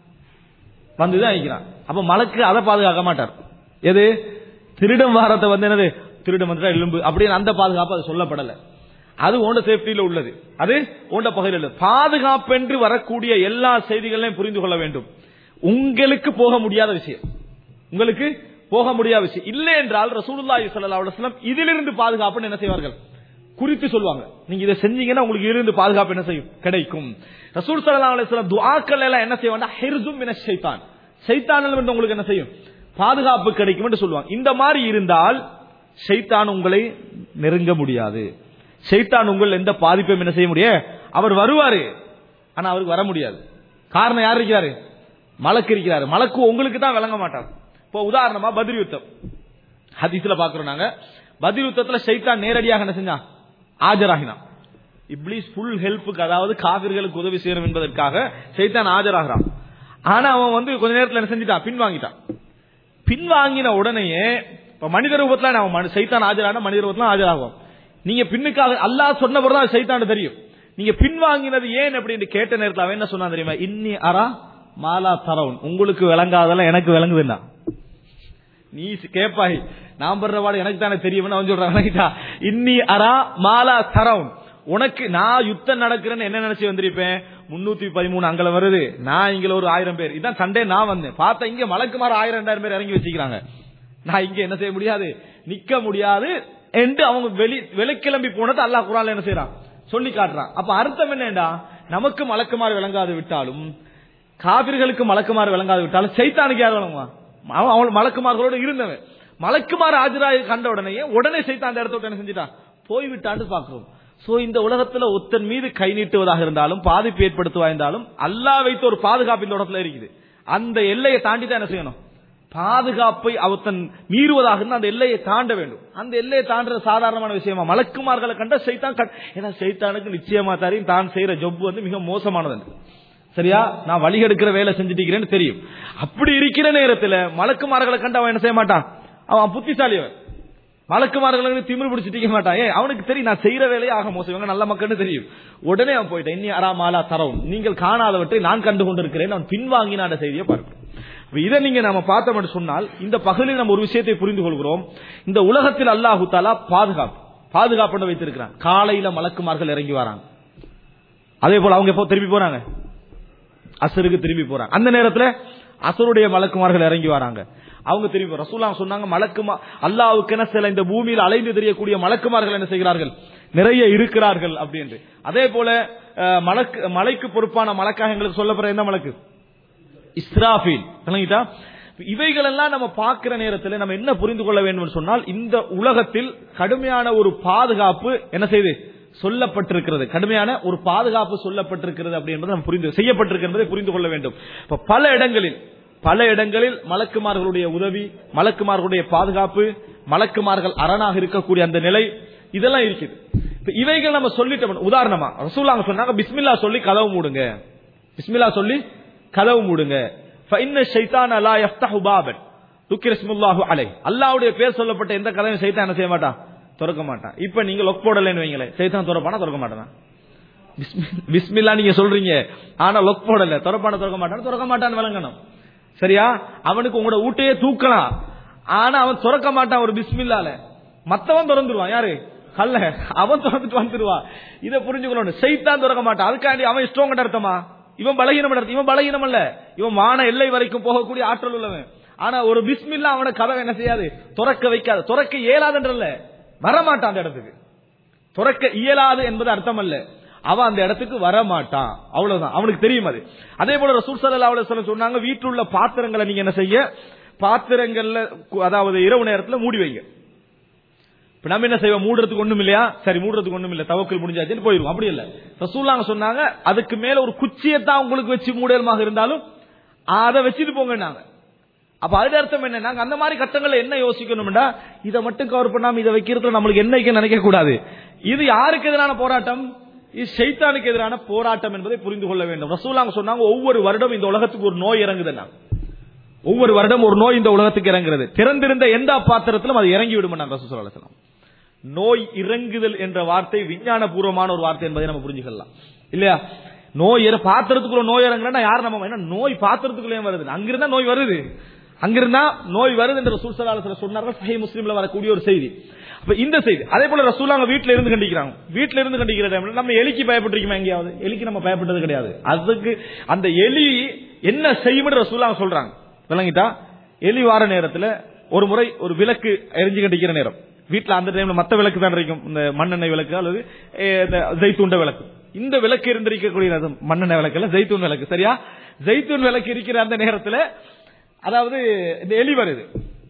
வந்துதான் இருக்கிறான் அப்ப மலக்கு அதை பாதுகாக்க மாட்டார் எது திருடன் வாரத்தை வந்து என்னது திருடன் வந்துட்டா எலும்பு அப்படின்னு அந்த பாதுகாப்பு அது சொல்லப்படல அது ஓண்ட சேஃப்டியில உள்ளது அது ஓண்ட பகுதியில் உள்ளது பாதுகாப்பென்று வரக்கூடிய எல்லா செய்திகளையும் புரிந்து கொள்ள வேண்டும் உங்களுக்கு போக முடியாத விஷயம் உங்களுக்கு போக முடியாத விஷயம் இல்லை என்றால் ரசூலுல்லாஹி ஸல்லல்லாஹு அலைஹி வஸல்லம் இதிலிருந்து பாதுகாப்புன்னு என்ன செய்வார்கள் குறித்து சொல்லுவாங்க நீங்க இதை செஞ்சீங்கன்னா உங்களுக்கு இதிலிருந்து பாதுகாப்பு என்ன செய்யும் கிடைக்கும் ரசூல் ஸல்லல்லாஹு அலைஹி வஸல்லம் துஆக்கள் எல்லாம் என்ன செய்வாங்கன்னா ஹிர்சும் மின ஷைத்தான் ஷைத்தானில் இருந்து உங்களுக்கு என்ன செய்யும் பாதுகாப்பு கிடைக்கும் என்று சொல்லுவாங்க இந்த மாதிரி இருந்தால் ஷைத்தான் உங்களை நெருங்க முடியாது ஷைத்தான் உங்கள் எந்த பாதிப்பையும் என்ன செய்ய முடியாது அவர் வருவாரு ஆனா அவருக்கு வர முடியாது காரணம் யார் இருக்கிறாரு மலக்கு இருக்கிறாரு மலக்கு உங்களுக்கு தான் விளங்க மாட்டார் இப்போ உதாரணமா பதில் யுத்தம் ஹதீஸ்ல பாக்குறோம் நாங்க பதில் யுத்தத்துல ஷைத்தான் நேரடியாக என்ன செஞ்சான் ஆஜராகினான் இப்ளீஸ் ஃபுல் ஹெல்ப்புக்கு அதாவது காவிர்களுக்கு உதவி செய்யணும் என்பதற்காக ஷைத்தான் ஆஜராகிறான் ஆனா அவன் வந்து கொஞ்ச நேரத்துல என்ன செஞ்சுட்டான் பின்வாங்கிட்டான் பின்வாங்கின உடனேயே இப்ப மனித ரூபத்துல அவன் மனு- சைத்தான் ஆஜரான மனித ரூபத்துல ஆஜராகும் நீங்க பின்னுக்காக அல்லாஹ் சொன்ன பிறகு சைத்தான் தெரியும் நீங்க பின்வாங்கினது ஏன் அப்படின்னு கேட்ட நேரத்துல அவன் என்ன சொன்னான் தெரியுமா இன்னி அரா மாலா தரவுன் உங்களுக்கு விளங்காதெல்லாம் எனக்கு விளங்குதுன்னா நீ கேப்பாய் நான் படுற பாடு எனக்கு தானே தெரியும் அவன் சொல்றான் விளங்கிட்டா? இன்னி அரா மாலா தரவுன் உனக்கு நான் யுத்தம் நடக்கிறேன்னு என்ன நினைச்சு வந்திருப்பேன் முன்னூத்தி பதிமூணு அங்கல வருது நான் இங்க ஒரு ஆயிரம் பேர் இதான் சண்டே நான் வந்தேன் பார்த்தா இங்க மலக்குமார் ஆயிரம் ரெண்டாயிரம் பேர் இறங்கி வச்சுக்கிறாங்க நான் இங்க என்ன செய்ய முடியாது நிக்க முடியாது என்று அவங்க வெளி வெளிக்கிளம்பி போனது அல்லாஹ் குரான்ல என்ன செய்யறான் சொல்லி காட்டுறான் அப்ப அர்த்தம் என்னடா நமக்கு மலக்குமாறு விளங்காது விட்டாலும் காபிர்களுக்கு மலக்குமாறு விளங்காது விட்டாலும் சைத்தானுக்கு யார் விளங்குவான் அவன் அவன் மலக்குமார்களோட இருந்தவன் மலக்குமாறு ஆஜராகி கண்ட உடனே உடனே சைத்தான் அந்த இடத்த விட்டு என்ன செஞ்சுட்டான் போய்விட்டான்னு பாக்குறோம் சோ இந்த உலகத்துல ஒத்தன் மீது கை நீட்டுவதாக இருந்தாலும் பாதிப்பு ஏற்படுத்துவா இருந்தாலும் அல்லாஹ் வைத்த ஒரு பாதுகாப்பு இந்த இடத்துல இருக்குது அந்த எல்லையை தாண்டி தான் என்ன செய்யணும் பாதுகாப்பை அவத்தன் மீறுவதாக இருந்தால் அந்த எல்லையை தாண்ட வேண்டும் அந்த எல்லையை தாண்டுறது சாதாரணமான விஷயமா மலக்குமார்களை கண்ட சைத்தான் கண்- ஏன்னா சைத்தானுக்கு நிச்சயமா தெரியும் தான் செய்யற ஜொப் வந்து மிக மோசமானது என்று. சரியா நான் வழி எடுக்கிற வேலை செஞ்சுட்டு இருக்கிறேன்னு தெரியும் அப்படி இருக்கிற நேரத்துல மலக்குமார்களை கண்டு அவன் என்ன செய்ய மாட்டான் அவன் புத்திசாலி அவன் மலக்குமார்களுக்கு திமிரு பிடிச்சிட்டு இருக்க மாட்டான் ஏன் அவனுக்கு தெரியும் நான் செய்யற வேலையே ஆக மோசம் இவங்க நல்ல மக்கள்னு தெரியும் உடனே அவன் போயிட்டான் இன்னி அரா மாலா தரவும் நீங்கள் காணாதவற்றை நான் கண்டு கொண்டிருக்கிறேன் அவன் பின்வாங்கினான செய்தியை பார்க்கிறோம் அப்ப இதை நீங்க நம்ம பார்த்தோம் என்று சொன்னால் இந்த பகலில் நம்ம ஒரு விஷயத்தை புரிந்து கொள்கிறோம் இந்த உலகத்தில் அல்லாஹு தாலா பாதுகாப்பு பாதுகாப்பு வைத்திருக்கிறான் காலையில மலக்குமார்கள் இறங்கி வராங்க அதே போல அவங்க எப்போ திரும்பி போறாங்க அசருக்கு திரும்பி போறாங்க அந்த நேரத்துல அசருடைய மலக்குமார்கள் இறங்கி வராங்க அவங்க திரும்பி போறாங்க. ரசூலுல்லாஹ் சொன்னாங்க மலக்குமா அல்லாஹ்வுக்கென சில இந்த பூமியில் அலைந்து தெரியக்கூடிய மலக்குமார்கள் என்ன செய்கிறார்கள் நிறைய இருக்கிறார்கள் அப்படின்னு அதே போல அஹ், மலக்கு மலைக்கு பொறுப்பான மலக்காக எங்களுக்கு சொல்லப்படுற என்ன மலக்கு இஸ்ராஃபில் விளங்கிட்டா இவைகள் எல்லாம் நம்ம பார்க்கிற நேரத்தில் நம்ம என்ன புரிந்து கொள்ள வேண்டும் சொன்னால் இந்த உலகத்தில் கடுமையான ஒரு பாதுகாப்பு என்ன செய்து சொல்லப்பட்டிருக்கிறது கடுமையான ஒரு பாதுகாப்பு சொல்லப்பட்டிருக்கிறது அப்படி என்பது நம்ம புரிந்து செய்யப்பட்டிருக்கிறது புரிந்து கொள்ள வேண்டும் இப்ப பல இடங்களில் பல இடங்களில் மலக்குமார்களுடைய உதவி மலக்குமார்களுடைய பாதுகாப்பு மலக்குமார்கள் அரணாக இருக்கக்கூடிய அந்த நிலை இதெல்லாம் இருக்குது இப்ப இவைகள் நம்ம சொல்லிட்டோம் உதாரணமா ரசூலாங்க சொன்னாங்க பிஸ்மில்லா சொல்லி கதவு மூடுங்க பிஸ்மில்லா சொல்லி கதவு மூடுங்க فإن الشيطان لا يفتح بابا ذكر اسم الله عليه அல்லாஹ்வுடைய பேர் சொல்லப்பட்ட எந்த கதவையும் சைத்தான் என்ன செய்ய மாட்டான் திறக்க மாட்டான் இப்ப நீங்க லொக் போடலைன்னு வைங்களேன் சைத்தான் திறப்பானா திறக்க மாட்டானா பிஸ்மி- பிஸ்மில்லா நீங்க சொல்றீங்க ஆனா லொக் போடல திறப்பான திறக்க மாட்டான் திறக்க மாட்டான்னு விளங்கணும் சரியா அவனுக்கு உங்களோட ஊட்டையே தூக்கலாம் ஆனா அவன் திறக்க மாட்டான் ஒரு பிஸ்மில்லால மத்தவன் திறந்துருவான் யாரு கல்ல அவன் திறந்துட்டு வந்துருவான் இதை புரிஞ்சுக்கணும் சைத்தான் திறக்க மாட்டான் அதுக்காண்டி அவன் ஸ்ட்ராங் அர்த்தமா இவன் பலகீனம் அர்த்தம் இவன் பலகீனம் அல்ல இவன் மான எல்லை வரைக்கும் போகக்கூடிய ஆற்றல் உள்ளவன் ஆனா ஒரு பிஸ்மில்லா அவன கதவை என்ன செய்யாது துறக்க வைக்காது துறக்க இயலாதுன்றல்ல வரமாட்டான் அந்த இடத்துக்கு துறக்க இயலாது என்பது அர்த்தம் அல்ல அவன் அந்த இடத்துக்கு வர மாட்டான் அவ்வளவுதான் அவனுக்கு தெரியும் அது அதே போல ரசூல் சல்லா அலுவலம் சொன்னாங்க வீட்டில் உள்ள பாத்திரங்களை நீங்க என்ன செய்ய பாத்திரங்கள்ல கு- அதாவது இரவு நேரத்துல மூடி வைங்க இப்ப நம்ம என்ன செய்வோம் மூடுறதுக்கு ஒண்ணும் இல்லையா சரி மூடுறதுக்கு ஒண்ணும் இல்ல தவக்கல் முடிஞ்சாச்சுன்னு போயிருவோம் அப்படி இல்ல ரசூல்லாங்க சொன்னாங்க அதுக்கு மேல ஒரு குச்சியத்தான் உங்களுக்கு வச்சு மூடலுமாக இருந்தாலும் அதை வச்சுட்டு போங்கன்னாங்க அப்ப அது அர்த்தம் என்னன்னா அந்த மாதிரி கட்டங்கள்ல என்ன யோசிக்கணும்டா இதை மட்டும் கவர் பண்ணாம இதை வைக்கிறதுல நம்மளுக்கு என்ன வைக்க நினைக்க கூடாது இது யாருக்கு எதிரான போராட்டம் இது ஷைத்தானுக்கு எதிரான போராட்டம் என்பதை புரிந்து கொள்ள வேண்டும் ரசூலாங்க சொன்னாங்க ஒவ்வொரு வருடம் இந்த உலகத்துக்கு ஒரு நோய் இறங்குதுன்னா ஒவ்வொரு வருடம் ஒரு நோய் இந்த உலகத்துக்கு இறங்குறது திறந்திருந்த எந்த பாத்திரத்திலும் அது இறங்கி விடும் ரசூல் ஸல்லல்லாஹு அலைஹி வஸல்லம். நோய் இறங்குதல் என்ற வார்த்தை விஞ்ஞான பூர்வமான ஒரு வார்த்தை என்பதை நம்ம புரிஞ்சுக்கலாம் இல்லையா நோய் இற- பாத்திரத்துக்குள்ள நோய் இறங்குனா யார் நம்ம ஏன்னா நோய் பாத்திரத்துக்குள்ளே வருது அங்கிருந்தா நோய் வருது அங்கிருந்தா நோய் வருது என்று ரசூல் ஸல்லல்லாஹு அலைஹி வஸல்லம் சொன்னார்கள் சஹீஹ் முஸ்லிம்ல வரக்கூடிய ஒரு செய்தி அப்ப இந்த செய்தி அதே போல ரசூலாங்க வீட்ல இருந்து கண்டிக்கிறாங்க வீட்ல இருந்து கண்டிக்கிற டைம்ல நம்ம எலிக்கு பயப்பட்டிருக்கோமா எங்கேயாவது எலிக்கு நம்ம பயப்பட்டது கிடையாது அதுக்கு அந்த எலி என்ன செய்யும்னு ரசூலாங்க சொல்றாங்க விளங்கிட்டா எலி வார நேரத்துல ஒரு முறை ஒரு விளக்கு எரிஞ்சு கண்டிக்கிற நேரம் வீட்ல அந்த டைம்ல மத்த விளக்கு தான் இருக்கும் இந்த மண்ணெண்ணெய் விளக்கு அல்லது அஹ், இந்த ஜெய்தூண்ட விளக்கு இந்த விளக்கு இருந்திருக்கக்கூடிய அது மண்ணெண்ணெய் விளக்கு இல்ல ஜெய்தூன் விளக்கு சரியா ஜெய்தூன் விளக்கு இருக்கிற அந்த நேரத்துல அதாவது இந்த எலி வருது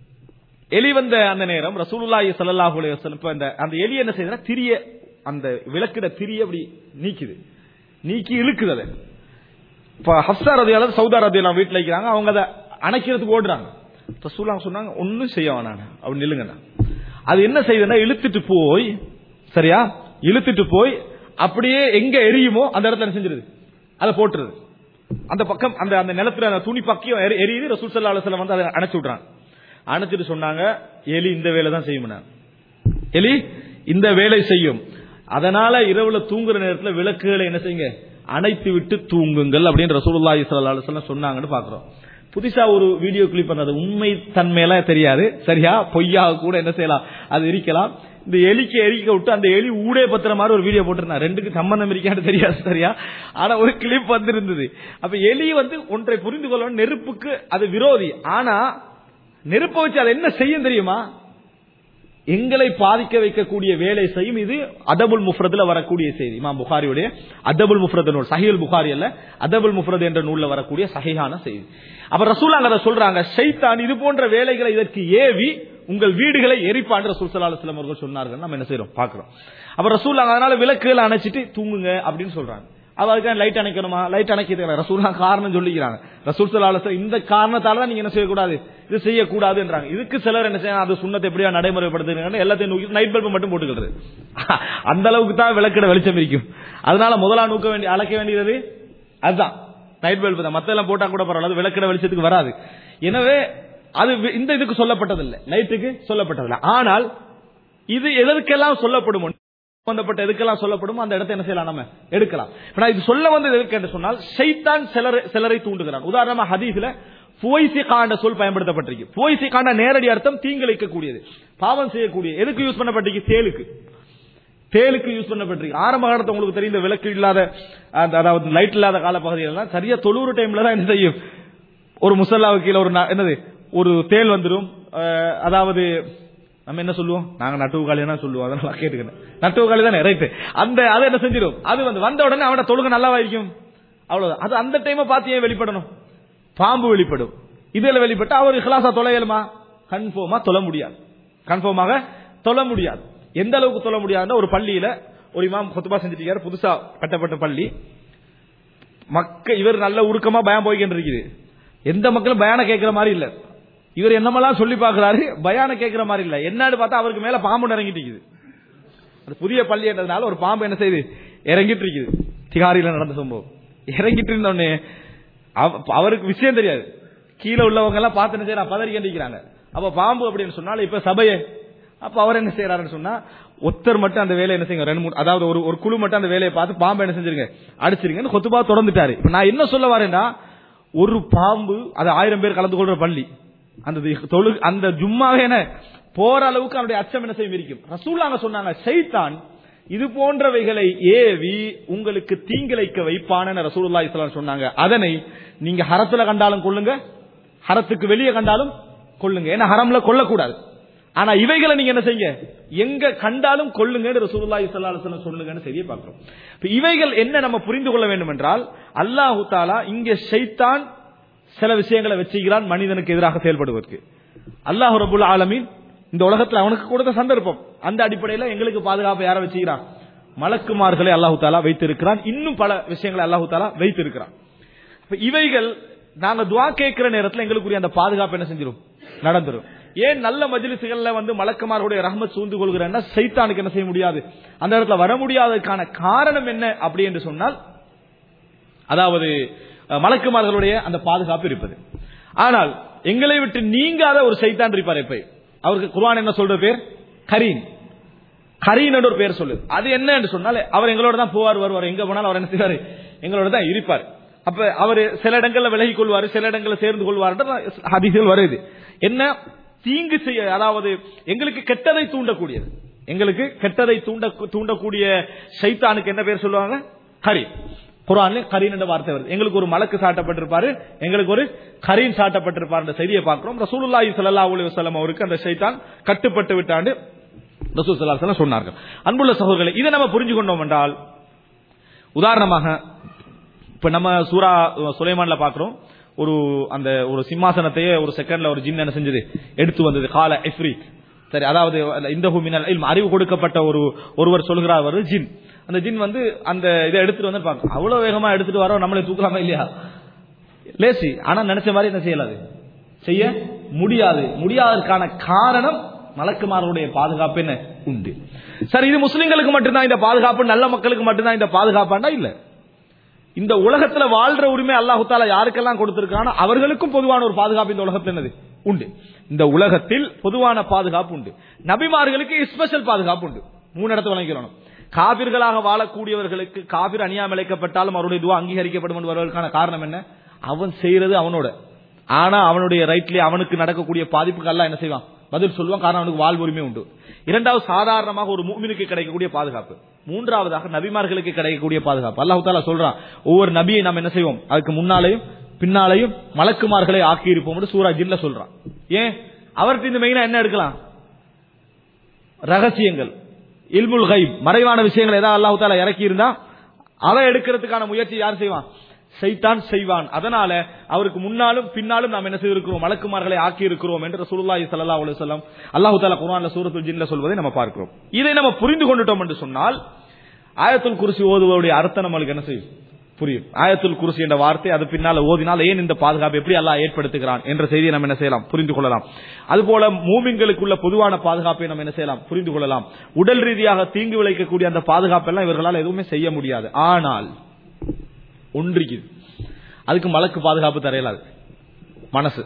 எலி வந்த அந்த நேரம் ரசூலுல்லாஹி ஸல்லல்லாஹு அலைஹி வஸல்லம் இப்ப அந்த அந்த எலி என்ன செய்யுதுன்னா திரிய அந்த விளக்குட திரிய அப்படி நீக்குது நீக்கி இழுக்குது அதை இப்ப ஹப்சா ரதியால சவுதா ரதியெல்லாம் வீட்டுல இருக்கிறாங்க அவங்க அதை அணைக்கிறதுக்கு ஓடுறாங்க ரசூலுல்லாஹ் சொன்னாங்க ஒண்ணும் செய்ய வேணாம் அப்படி நில்லுங்கண்ணா அது என்ன செய்யுதுன்னா இழுத்துட்டு போய் சரியா இழுத்துட்டு போய் அப்படியே எங்க எரியுமோ அந்த இடத்துல என்ன செஞ்சிருது அதை போட்டுருது அந்த பக்கம் அந்த அந்த நிலத்துல அந்த துணி பக்கியம் எரி- எரியுது ரசூல் ஸல்லல்லாஹு அலைஹி வஸல்லம் வந்து அதை அணைச்சு விட்றாங்க அணைச்சிட்டு சொன்னாங்க எலி இந்த வேலை தான் செய்யும் எலி இந்த வேலை செய்யும் அதனால இரவுல தூங்குற நேரத்துல விளக்குகளை என்ன செய்யுங்க அணைத்து விட்டு தூங்குங்கள் அப்படின்னு ரசூலுல்லாஹி ஸல்லல்லாஹு அலைஹி வஸல்லம் சொன்னாங்கன்னு பாக்குறோம் புதுசா ஒரு வீடியோ கிளிப் அந்த உண்மை தன்மையெல்லாம் தெரியாது சரியா பொய்யா கூட என்ன செய்யலாம் அது இருக்கலாம் இந்த எலிக்கு எரிக்க விட்டு அந்த எலி ஊடே பத்துற மாதிரி ஒரு வீடியோ போட்டிருந்தான் ரெண்டுக்கு சம்பந்தம் இருக்கான்னு தெரியாது சரியா ஆனா ஒரு கிளிப் வந்திருந்தது அப்ப எலி வந்து ஒன்றை புரிந்து கொள்ள நெருப்புக்கு அது விரோதி ஆனா நெருப்பை வச்சு அது என்ன செய்யும் தெரியுமா எங்களை பாதிக்க வைக்கக்கூடிய வேலை செய்யும் இது அதபுல் முஃப்ரதுல வரக்கூடிய செய்தி இமாம் புகாரியுடைய அதபுல் முஃப்ரத் நூல் சஹீல் புகாரி அல்ல அதபுல் முஃப்ரத் என்ற நூல்ல வரக்கூடிய சஹீஹான செய்தி அப்ப ரசூலாங்க அதை சொல்றாங்க ஷைத்தான் இது போன்ற வேலைகளை இதற்கு ஏவி உங்கள் வீடுகளை எரிப்பாண்டு ரசூல் ஸல்லல்லாஹு அலைஹி வஸல்லம் அவர்கள் சொன்னார்கள் நம்ம என்ன செய்றோம் பார்க்கிறோம் அப்ப ரசூலாங்க அதனால விளக்குகளை அணைச்சிட்டு தூங்குங்க அப்படின்னு சொல்றாங்க அவ அதுக்காக லைட் அணைக்கணுமா லைட் அணைக்கிறது ரசூலா காரணம் சொல்லிக்கிறாங்க ரசூல் ஸல்லல்லாஹு அலைஹி வஸல்லம் இந்த காரணத்தால தான் நீங்க என்ன செய்யக்கூடாது இது செய்யக்கூடாதுன்றாங்க இதுக்கு சிலர் என்ன செய்யணும் அது சுண்ணத்தை எப்படியா நடைமுறைப்படுத்துறாங்க எல்லாத்தையும் நோக்கி நைட் பல்பு மட்டும் போட்டுக்கிறது அந்த அளவுக்கு தான் விளக்கிட வெளிச்சம் இருக்கும் அதனால முதலா நூக்க வேண்டிய அழைக்க வேண்டியது அதுதான் நைட் பல்பு தான் மத்த எல்லாம் போட்டா கூட பரவாயில்ல அது விளக்கிட வெளிச்சத்துக்கு வராது எனவே அது வி- இந்த இதுக்கு சொல்லப்பட்டதில்லை லைட்டுக்கு சொல்லப்பட்டதில்லை ஆனால் இது எதற்கெல்லாம் சொல்லப்படும் சம்பந்தப்பட்ட எதுக்கெல்லாம் சொல்லப்படுமோ அந்த இடத்தை என்ன செய்யலாம் நம்ம எடுக்கலாம் இப்ப நான் இது சொல்ல வந்தது எதுக்கு என்று சொன்னால் ஷைத்தான் சிலர் சிலரை தூண்டுகிறான் உதாரணமா ஹதீஸ்ல புவைசி காண்ட சொல் பயன்படுத்தப்பட்டிருக்கு புவைசி காண்ட நேரடி அர்த்தம் தீங்கிழைக்கக்கூடியது பாவம் செய்யக்கூடிய எதுக்கு யூஸ் பண்ணப்பட்டிருக்கு தேலுக்கு தேலுக்கு யூஸ் பண்ணப்பட்டிருக்கு ஆரம்ப காலத்துல உங்களுக்கு தெரியும் இந்த விளக்கு இல்லாத அந்த அதாவது லைட் இல்லாத காலப்பகுதியெல்லாம் சரியா தொண்ணூறு டைம்ல தான் என்ன செய்யும் ஒரு முசல்லாவுக்கு கீழே ஒரு ந- என்னது ஒரு தேல் வந்துடும் அஹ், அதாவது நம்ம என்ன சொல்லுவோம் நாங்க நட்டுவுகாலி தான் சொல்லுவோம் அதனால கேட்டுக்கிறேன் நட்டுவுகாலி தானே ரைட் அந்த அதை என்ன செஞ்சிடும் அது வந்து வந்த உடனே அவன தொழுக நல்லாவா இருக்கும் அவ்வளவுதான் அது அந்த டைமை பார்த்து ஏன் வெளிப்படணும் பாம்பு வெளிப்படும் இதுல வெளிப்பட்டா அவர் இஹ்லாசா தொலை இயலுமா கன்ஃபார்மா தொழ முடியாது கன்ஃபார்மாக தொழ முடியாது எந்த அளவுக்கு தொழ முடியாதுன்னா ஒரு பள்ளியில ஒரு இமாம் கொத்துபா செஞ்சுட்டு இருக்காரு, புதுசா கட்டப்பட்ட பள்ளி மக்க இவர் நல்ல உருக்கமா பயம் போய்கிட்டு இருக்குது எந்த மக்களும் பயான கேட்கிற மாதிரி இல்ல இவர் என்னமெல்லாம் சொல்லி பார்க்கறாரு பயான கேட்கிற மாதிரி இல்ல என்னன்னு பார்த்தா அவருக்கு மேல பாம்பு இறங்கிட்டு இருக்குது அது புதிய பள்ளின்றதுனால ஒரு பாம்பு என்ன செய்யுது இறங்கிட்டு இருக்குது திகாரியில நடந்த சம்பவம் இறங்கிட்டு இருந்த உடனே அவ- அவருக்கு விஷயம் தெரியாது கீழே உள்ளவங்க எல்லாம் பார்த்து என்ன செய்யறாங்க பதறி நிக்கிறாங்க அப்ப பாம்பு அப்படின்னு சொன்னாலும் இப்ப சபையே அப்ப அவர் என்ன செய்யறாருன்னு சொன்னா ஒருத்தர் மட்டும் அந்த வேலையை என்ன செய்யுங்க ரெண்டு மூணு அதாவது ஒரு ஒரு குழு மட்டும் அந்த வேலையை பார்த்து பாம்பு என்ன செஞ்சிருங்க அடிச்சிருங்கன்னு கொத்துபா தொடர்ந்துட்டாரு இப்ப நான் என்ன சொல்ல வரேன்னா ஒரு பாம்பு அது ஆயிரம் பேர் கலந்து கொள்ற பள்ளி அந்த தி- தொழு அந்த ஜும்மாவே என்ன போற அளவுக்கு அவருடைய அச்சம் என்ன செய்யும் இருக்கும் ரசூல்லாங்க சொன்னாங்க ஷைத்தான் இது போன்றவைகளை ஏவி உங்களுக்கு தீங்கிழைக்க வைப்பான ரசூலுல்லாஹி ஸல்லல்லாஹு அலைஹி சொன்னாங்க அதனை நீங்க ஹரத்துல கண்டாலும் கொள்ளுங்க ஹரத்துக்கு வெளியே கண்டாலும் கொள்ளுங்க ஏன்னா ஹரம்ல கொல்லக்கூடாது ஆனா இவைகளை நீங்க என்ன செய்யுங்க எங்க கண்டாலும் கொள்ளுங்கன்னு ரசூலுல்லாஹி ஸல்லல்லாஹு அலைஹி வஸல்லம் சொல்லுங்கன்னு செய்தியை பார்க்கிறோம் இப்ப இவைகள் என்ன நம்ம புரிந்து கொள்ள வேண்டும் என்றால் அல்லாஹு தாலா இங்க ஷைத்தான் சில விஷயங்களை வச்சுக்கிறான் மனிதனுக்கு எதிராக செயல்படுவதற்கு அல்லாஹ் ரபுல் ஆலமீன் இந்த உலகத்துல அவனுக்கு கொடுத்த சந்தர்ப்பம் அந்த அடிப்படையில எங்களுக்கு பாதுகாப்பு யாரை வச்சுக்கிறான் மலக்குமார்களை அல்லாஹு தாலா வைத்திருக்கிறான் இன்னும் பல விஷயங்களை அல்லாஹு தாலா வைத்திருக்கிறான் இப்ப இவைகள் நாங்க துவா கேட்கிற நேரத்துல எங்களுக்குரிய அந்த பாதுகாப்பு என்ன செஞ்சிடும் நடந்துரும் ஏன் நல்ல மஜ்லிசுகள்ல வந்து மலக்குமார்களுடைய ரஹ்மத் சூழ்ந்து கொள்கிறேன்னா சைத்தானுக்கு என்ன செய்ய முடியாது அந்த இடத்துல வர முடியாததுக்கான காரணம் என்ன அப்படி என்று சொன்னால் அதாவது அஹ், மலக்குமார்களுடைய அந்த பாதுகாப்பு இருப்பது ஆனால் எங்களை விட்டு நீங்காத ஒரு சைத்தான் இருப்பார் எப்ப அவருக்கு குர்ஆன் என்ன சொல்ற பேர் கரீன் கரீன் என்ற ஒரு பேர் சொல்லுது அது என்ன என்று சொன்னால் அவர் எங்களோட தான் போவார் வருவார் எங்க போனாலும் அவர் என்ன செய்வார் எங்களோட தான் இருப்பார் அப்ப அவர் சில இடங்கள்ல விலகி கொள்வார் சில இடங்கள்ல சேர்ந்து கொள்வார் ஹதீஸ்கள் வருது என்ன தீங்கு செய்ய அதாவது எங்களுக்கு கெட்டதை தூண்டக்கூடியது எங்களுக்கு கெட்டதை தூண்ட தூண்டக்கூடிய சைத்தானுக்கு என்ன பேர் சொல்லுவாங்க கரீன் குரான்ல கரீன் என்ற வார்த்தை வருது எங்களுக்கு ஒரு மலக்கு சாட்டப்பட்டிருப்பாரு எங்களுக்கு ஒரு கரீன் சாட்டப்பட்டிருப்பார் என்ற செய்தியை பார்க்கிறோம் ரசூலுல்லாஹி ஸல்லல்லாஹு அலைஹி வஸல்லம் அவருக்கு அந்த ஷைத்தான் கட்டுப்பட்டு விட்டாண்டு ரசூல் ஸல்லல்லாஹு அலைஹி வஸல்லம் சொன்னார்கள் அன்புள்ள சகோதரர்களே இதை நம்ம புரிஞ்சு கொண்டோம் என்றால் உதாரணமாக இப்ப நம்ம சூரா சுலைமான்ல பாக்குறோம் ஒரு அந்த ஒரு சிம்மாசனத்தையே ஒரு செகண்ட்ல ஒரு ஜின் என்ன செஞ்சது எடுத்து வந்தது கால எஃப்ரீக் சரி அதாவது இந்த மினல் இல்ம் அறிவு கொடுக்கப்பட்ட ஒரு ஒருவர் சொல்கிறார் அவர் ஜின் அந்த ஜின் வந்து அந்த இதை எடுத்துட்டு வந்து பார்க்கும் அவ்வளவு வேகமா எடுத்துட்டு வரோம் நம்மளை தூக்கலாமா இல்லையா லேசி ஆனா நினைச்ச மாதிரி என்ன செய்யலாது செய்ய முடியாது முடியாததற்கான காரணம் மலக்குமார்களுடைய பாதுகாப்பு என்ன உண்டு சரி இது முஸ்லிம்களுக்கு மட்டும்தான் இந்த பாதுகாப்பு நல்ல மக்களுக்கு மட்டும்தான் இந்த பாதுகாப்பாண்டா இல்ல இந்த உலகத்துல வாழ்ற உரிமை அல்லாஹு தாலா யாருக்கெல்லாம் கொடுத்திருக்கானோ அவர்களுக்கும் பொதுவான ஒரு பாதுகாப்பு இந்த உலகத்தில் என்னது உண்டு இந்த உலகத்தில் பொதுவான பாதுகாப்பு உண்டு நபிமார்களுக்கு ஸ்பெஷல் பாதுகாப்பு உண்டு மூணு இடத்துல வழங்கிக்கிறோம் காபிர்களாக வாழக்கூடியவர்களுக்கு காபிர் அணியாமல் இழைக்கப்பட்டாலும் அவருடைய துவா அங்கீகரிக்கப்படும் என்று வருவதற்கான காரணம் என்ன அவன் செய்யறது அவனோட ஆனா அவனுடைய ரைட்லயே அவனுக்கு நடக்கக்கூடிய பாதிப்புக்கு எல்லாம் என்ன செய்வான் பதில் சொல்லுவான் காரணம் அவனுக்கு வாழ்வு உரிமை உண்டு இரண்டாவது சாதாரணமாக ஒரு மூமினுக்கு கிடைக்கக்கூடிய பாதுகாப்பு மூன்றாவதாக நபிமார்களுக்கு கிடைக்கக்கூடிய பாதுகாப்பு அல்லாஹு தாலா சொல்றான் ஒவ்வொரு நபியை நாம் என்ன செய்வோம் அதுக்கு முன்னாலேயும் பின்னாலேயும் மலக்குமார்களை ஆக்கி இருப்போம் சூரா ஜில்ல சொல்றான் ஏன் அவர்கிட்ட இந்த மெயினா என்ன எடுக்கலாம் ரகசியங்கள் இல்முல் கைப் மறைவான விஷயங்கள் ஏதாவது அல்லாஹு தாலா இறக்கி இருந்தா அதை எடுக்கிறதுக்கான முயற்சி யார் செய்வான் சைத்தான் செய்வான் அதனால அவருக்கு முன்னாலும் பின்னாலும் நாம் என்ன செய்திருக்கிறோம் மலக்குமார்களை ஆக்கி இருக்கிறோம் என்று ரசூலுல்லாஹி ஸல்லல்லாஹு அலைஹி வஸல்லம் அல்லாஹ் தஆலா குர்ஆன்ல சூரத்துல் ஜின்ல சொல்வதை நம்ம பார்க்கிறோம் இதை நம்ம புரிந்து கொண்டுட்டோம் என்று சொன்னால் ஆயத்துல் குர்சி ஓதுவதுடைய அர்த்தம் நம்மளுக்கு என்ன செய்யும் புரியும் ஆயத்துல் குர்சி என்ற வார்த்தை அது பின்னால ஓதினால் ஏன் இந்த பாதுகாப்பு எப்படி அல்லாஹ் ஏற்படுத்துகிறான் என்ற செய்தியை நம்ம என்ன செய்யலாம் புரிந்து கொள்ளலாம் அதுபோல மூமின்களுக்குள்ள பொதுவான பாதுகாப்பை நம்ம என்ன செய்யலாம் புரிந்து கொள்ளலாம் உடல் ரீதியாக தீங்கு விளைக்கக்கூடிய அந்த பாதுகாப்பெல்லாம் இவர்களால் எதுவுமே செய்ய முடியாது ஆனால் ஒன்றிக்குது அதுக்கு மலக்கு பாதுகாப்பு தரையலாது மனசு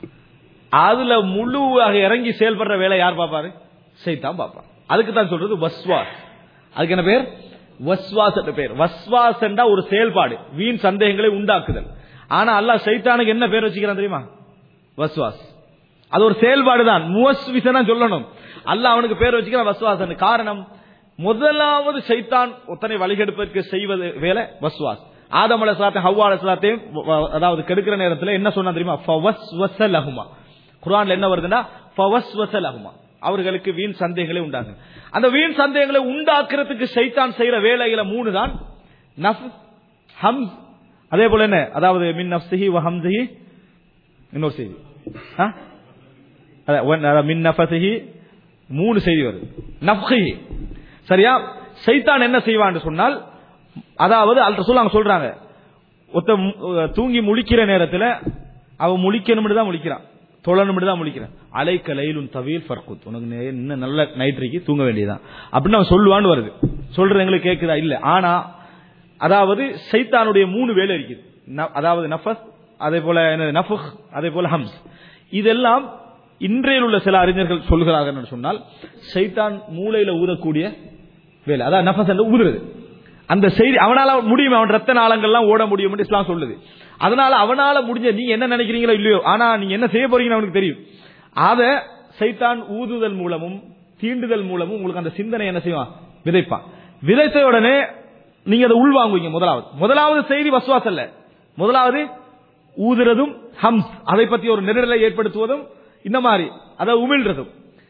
அதுல முழுவாக இறங்கி செயல்படுற வேலை யார் பாப்பாரு சைத்தான் பாப்பான் அதுக்கு தான் சொல்றது வஸ்வாஸ் அதுக்கு என்ன பேர் வஸ்வாஸ் என்ற பேர் வஸ்வாஸ் என்றா ஒரு செயல்பாடு வீண் சந்தேகங்களை உண்டாக்குதல் ஆனா அல்லாஹ் சைத்தானுக்கு என்ன பேர் வச்சுக்கிறான் தெரியுமா வஸ்வாஸ் அது ஒரு செயல்பாடு தான் முவஸ்விசனா சொல்லணும் அல்லாஹ் அவனுக்கு பேர் வச்சுக்கிறான் வஸ்வாஸ் காரணம் முதலாவது சைத்தான் ஒத்தனை வழிகெடுப்பதற்கு செய்வது வேலை வஸ்வாஸ் ஆதம் அலஸ்லாத்தையும் ஹவ்வா அலஸ்லாத்தையும் அதாவது கெடுக்கிற நேரத்தில் என்ன சொன்னா தெரியுமா ஃபவஸ்வஸலஹுமா குர்ஆன்ல என்ன வருதுன்னா ஃபவஸ்வஸலஹுமா அவர்களுக்கு வீண் சந்தேகங்களை உண்டாங்க அந்த வீண் சந்தேகங்களை உண்டாக்குறதுக்கு சைத்தான் செய்யற வேலைகளை மூணு தான் நஃப் ஹம்ஸ் அதே போல என்ன அதாவது மின் நஃப்ஸிஹி வ ஹம்ஸிஹி இன்னொரு செய்தி ஆ? அதான், ஒன், அதான், மின் நஃபஸிஹி மூணு செய்தி வருது நஃப்ஹிஹி சரியா சைத்தான் என்ன செய்வான்னு சொன்னால் அதாவது அல் ரசூல் சொல்றாங்க ஒருத்த மு- தூங்கி முழிக்கிற நேரத்துல அவன் முழிக்கணும்னு தான் முழிக்கிறான் தொழணும்னு தான் முழிக்கிறான் அலைக்க லைலுன் தவீல் ஃபர்குத் உனக்கு நே- இன்னும் நல்ல நைட்ரிக்கு தூங்க வேண்டியதான் அப்படின்னு அவன் சொல்லுவான்னு வருது சொல்றது எங்களுக்கு கேக்குதா இல்ல ஆனா அதாவது சைத்தானுடைய மூணு வேலை இருக்குது ந- அதாவது நஃபஸ் அதே போல என்னது நஃபுஹ் அதே போல ஹம்ஸ் இதெல்லாம் இன்றையில் உள்ள சில அறிஞர்கள் சொல்கிறார்கள் என்று சொன்னால் சைத்தான் மூளையில ஊதக்கூடிய வேலை அதான் நஃபஸ் என்று ஊதுறது அந்த செய்தி அவனால முடியும் அவன் ரத்த நாளங்கள்லாம் ஓட முடியும் என்று இஸ்லாம் சொல்லுது அதனால அவனால முடிஞ்ச நீங்க என்ன நினைக்கிறீங்களோ இல்லையோ ஆனா நீங்க என்ன செய்ய போறீங்கன்னு அவனுக்கு தெரியும் அத சைத்தான் ஊதுதல் மூலமும் தீண்டுதல் மூலமும் உங்களுக்கு அந்த சிந்தனை என்ன செய்வான் விதைப்பான் விதைத்த உடனே நீங்க அதை உள்வாங்குவீங்க முதலாவது முதலாவது செய்தி வசுவாஸ் அல்ல முதலாவது ஊதுறதும் ஹம்ஸ் அதை பத்தி ஒரு நெருடலை ஏற்படுத்துவதும் இந்த மாதிரி அதை உமிழ்றதும்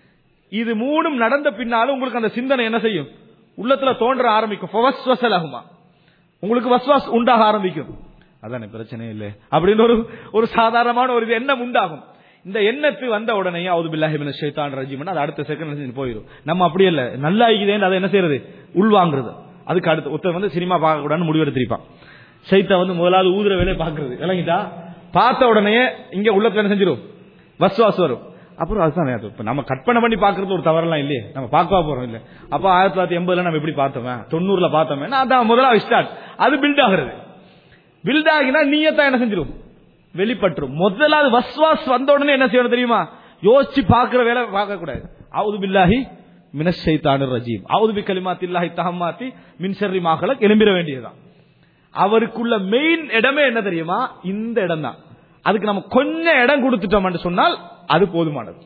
இது மூணும் நடந்த பின்னாலும் உங்களுக்கு அந்த சிந்தனை என்ன செய்யும் உள்ளத்துல தோன்ற ஆரம்பிக்கும் ஃபவஸ்வசலகுமா உங்களுக்கு வஸ்வாஸ் உண்டாக ஆரம்பிக்கும் அதானே பிரச்சனை இல்லை அப்படின்னு ஒரு ஒரு சாதாரணமான ஒரு இது எண்ணம் உண்டாகும் இந்த எண்ணத்து வந்த உடனே அவுது பில்லாஹி மினஷ் ஷைத்தான் ரஜீம் அது அடுத்த செகண்ட் போயிடும் நம்ம அப்படியே இல்ல நல்லா இருக்குதேன்னு அதை என்ன செய்யறது உள்வாங்குறது அதுக்கு அடுத்து ஒருத்தர் வந்து சினிமா பார்க்க கூடாதுன்னு முடிவெடுத்திருப்பான் சைத்தா வந்து முதலாவது ஊதுற வேலையை பாக்குறது விளங்கிட்டா பார்த்த உடனே இங்க உள்ளத்துல என்ன செஞ்சிடும் வஸ்வாஸ் வரும் அப்புறம் அதுதான் அது இப்ப நம்ம கற்பனை பண்ணி பாக்குறது ஒரு தவறெல்லாம் இல்லையே நம்ம பார்க்கவா போறோம் இல்ல அப்ப ஆயிரத்தி தொள்ளாயிரத்தி எண்பதுல நம்ம எப்படி பார்த்தோமே தொண்ணூறுல பார்த்தோமே அதான் முதலாவது ஸ்டார்ட் அது பில்ட் ஆகுறது பில்ட் ஆகினா நீயத்தான் என்ன செஞ்சிடும் வெளிப்பட்டுரும் முதலாவது வஸ்வாஸ் வந்த உடனே என்ன செய்யணும் தெரியுமா யோசிச்சு பாக்குற வேலை பார்க்க கூடாது அவுது பில்லாஹி மினஷைத்தானு ரஜீம் அவுது பி கலிமாத்தில்லாஹி தஹம்மாத்தி மின்சர்ரி மாகல எழும்பிட வேண்டியதுதான் அவருக்குள்ள மெயின் இடமே என்ன தெரியுமா இந்த இடம் தான் அதுக்கு நம்ம கொஞ்சம் இடம் கொடுத்துட்டோம்னு சொன்னால் அது போதுமானது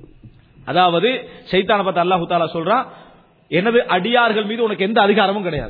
அதாவது சைத்தான பார்த்து அல்லாஹு தாலா சொல்றான் எனது அடியார்கள் மீது உனக்கு எந்த அதிகாரமும் கிடையாது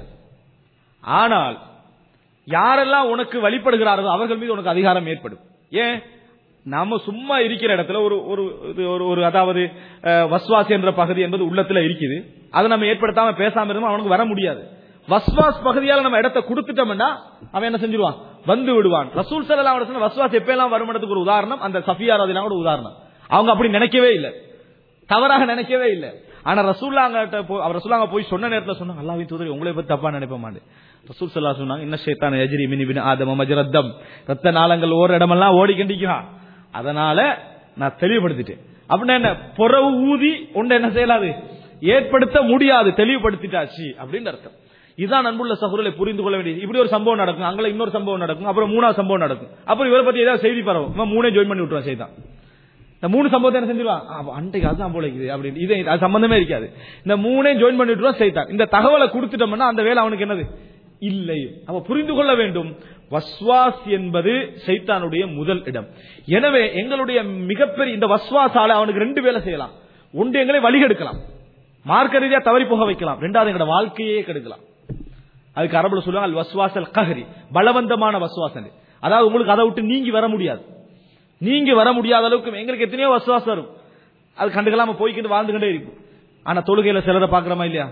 ஆனால் யாரெல்லாம் உனக்கு வழிபடுகிறார்களோ அவர்கள் மீது உனக்கு அதிகாரம் ஏற்படும் ஏன் நாம சும்மா இருக்கிற இடத்துல ஒரு ஒரு இது ஒரு ஒரு அதாவது அஹ், வஸ்வாஸ் என்ற பகுதி என்பது உள்ளத்துல இருக்குது அதை நம்ம ஏற்படுத்தாம பேசாம இருந்தா அவனுக்கு வர முடியாது வஸ்வாஸ் பகுதியால நம்ம இடத்தை கொடுத்துட்டோம்னா அவன் என்ன செஞ்சிருவான் வந்து விடுவான் ரசூல் சல்லல்லாஹு அலைஹி வஸல்லம் வஸ்வாஸ் எப்பெல்லாம் வருமானத்துக்கு ஒரு உதாரணம் அந்த சஃபியா ரதிலாம் கூட உதாரணம் அவங்க அப்படி நினைக்கவே இல்லை தவறாக நினைக்கவே இல்லை ஆனா ரசூல்லாங்கிட்ட போ அவர் ரசூல்லாங்க போய் சொன்ன நேரத்துல சொன்னாங்க அல்லாஹ்வின் தூதரை உங்களை பத்தி தப்பா நினைப்ப மாட்டேன் ரசூல் சல்லா சொன்னாங்க என்ன ஷைத்தான் எஜ்ரி மினி பின் ஆதம மஜரத்தம் ரத்த நாளங்கள் ஓர் இடமெல்லாம் ஓடி கண்டிக்கிறான் அதனால நான் தெளிவுபடுத்திட்டேன் அப்படின்னா என்ன புறவு ஊதி ஒன்று என்ன செய்யலாது ஏற்படுத்த முடியாது தெளிவுபடுத்திட்டாச்சு அப்படின்னு அர்த்தம் இதுதான் அன்புள்ள சகோதரர்களை புரிந்து கொள்ள வேண்டியது இப்படி ஒரு சம்பவம் நடக்கும் அங்கே இன்னொரு சம்பவம் நடக்கும் அப்புறம் மூணாவது சம்பவம் நடக்கும் அப்புறம் இவரை பத்தி ஏதாவது செய்தி பரவும் இவன் மூணே ஜாயின் பண்ணி விட்டுருவான் செய்தான் இந்த மூணு சம்பவத்தை என்ன செஞ்சிருவான் அப்ப அன்றைக்கு அதுதான் போல இருக்குது அப்படின்னு இது அது சம்பந்தமே இருக்காது இந்த மூணே ஜாயின் பண்ணி விட்டுருவான் செய்தான் இந்த தகவலை கொடுத்துட்டோம்னா அந்த வேலை அவனுக்கு என்னது இல்லை அவ புரிந்து கொள்ள வேண்டும் வஸ்வாஸ் என்பது சைத்தானுடைய முதல் இடம் எனவே எங்களுடைய மிகப்பெரிய இந்த வஸ்வாசால அவனுக்கு ரெண்டு வேலை செய்யலாம் ஒன்று எங்களை வழிகெடுக்கலாம் மார்க்க ரீதியா தவறி போக வைக்கலாம் ரெண்டாவது எங்களோட வாழ்க்கையே கெடுக்கலாம் அதுக்கு அரபுல சொல்லுவாங்க அல் வஸ்வாசல் கஹரி பலவந்தமான வஸ்வாசன் அதாவது உங்களுக்கு அதை விட்டு நீங்கி வர முடியாது நீங்க வர முடியாத அளவுக்கு எங்களுக்கு எத்தனையோ வசுவாசம் வரும் அது கண்டுக்கலாம போய்க்கிட்டு வாழ்ந்துகிட்டே இருக்கும் ஆனா தொழுகையில சிலரை பாக்குறோமா இல்லையா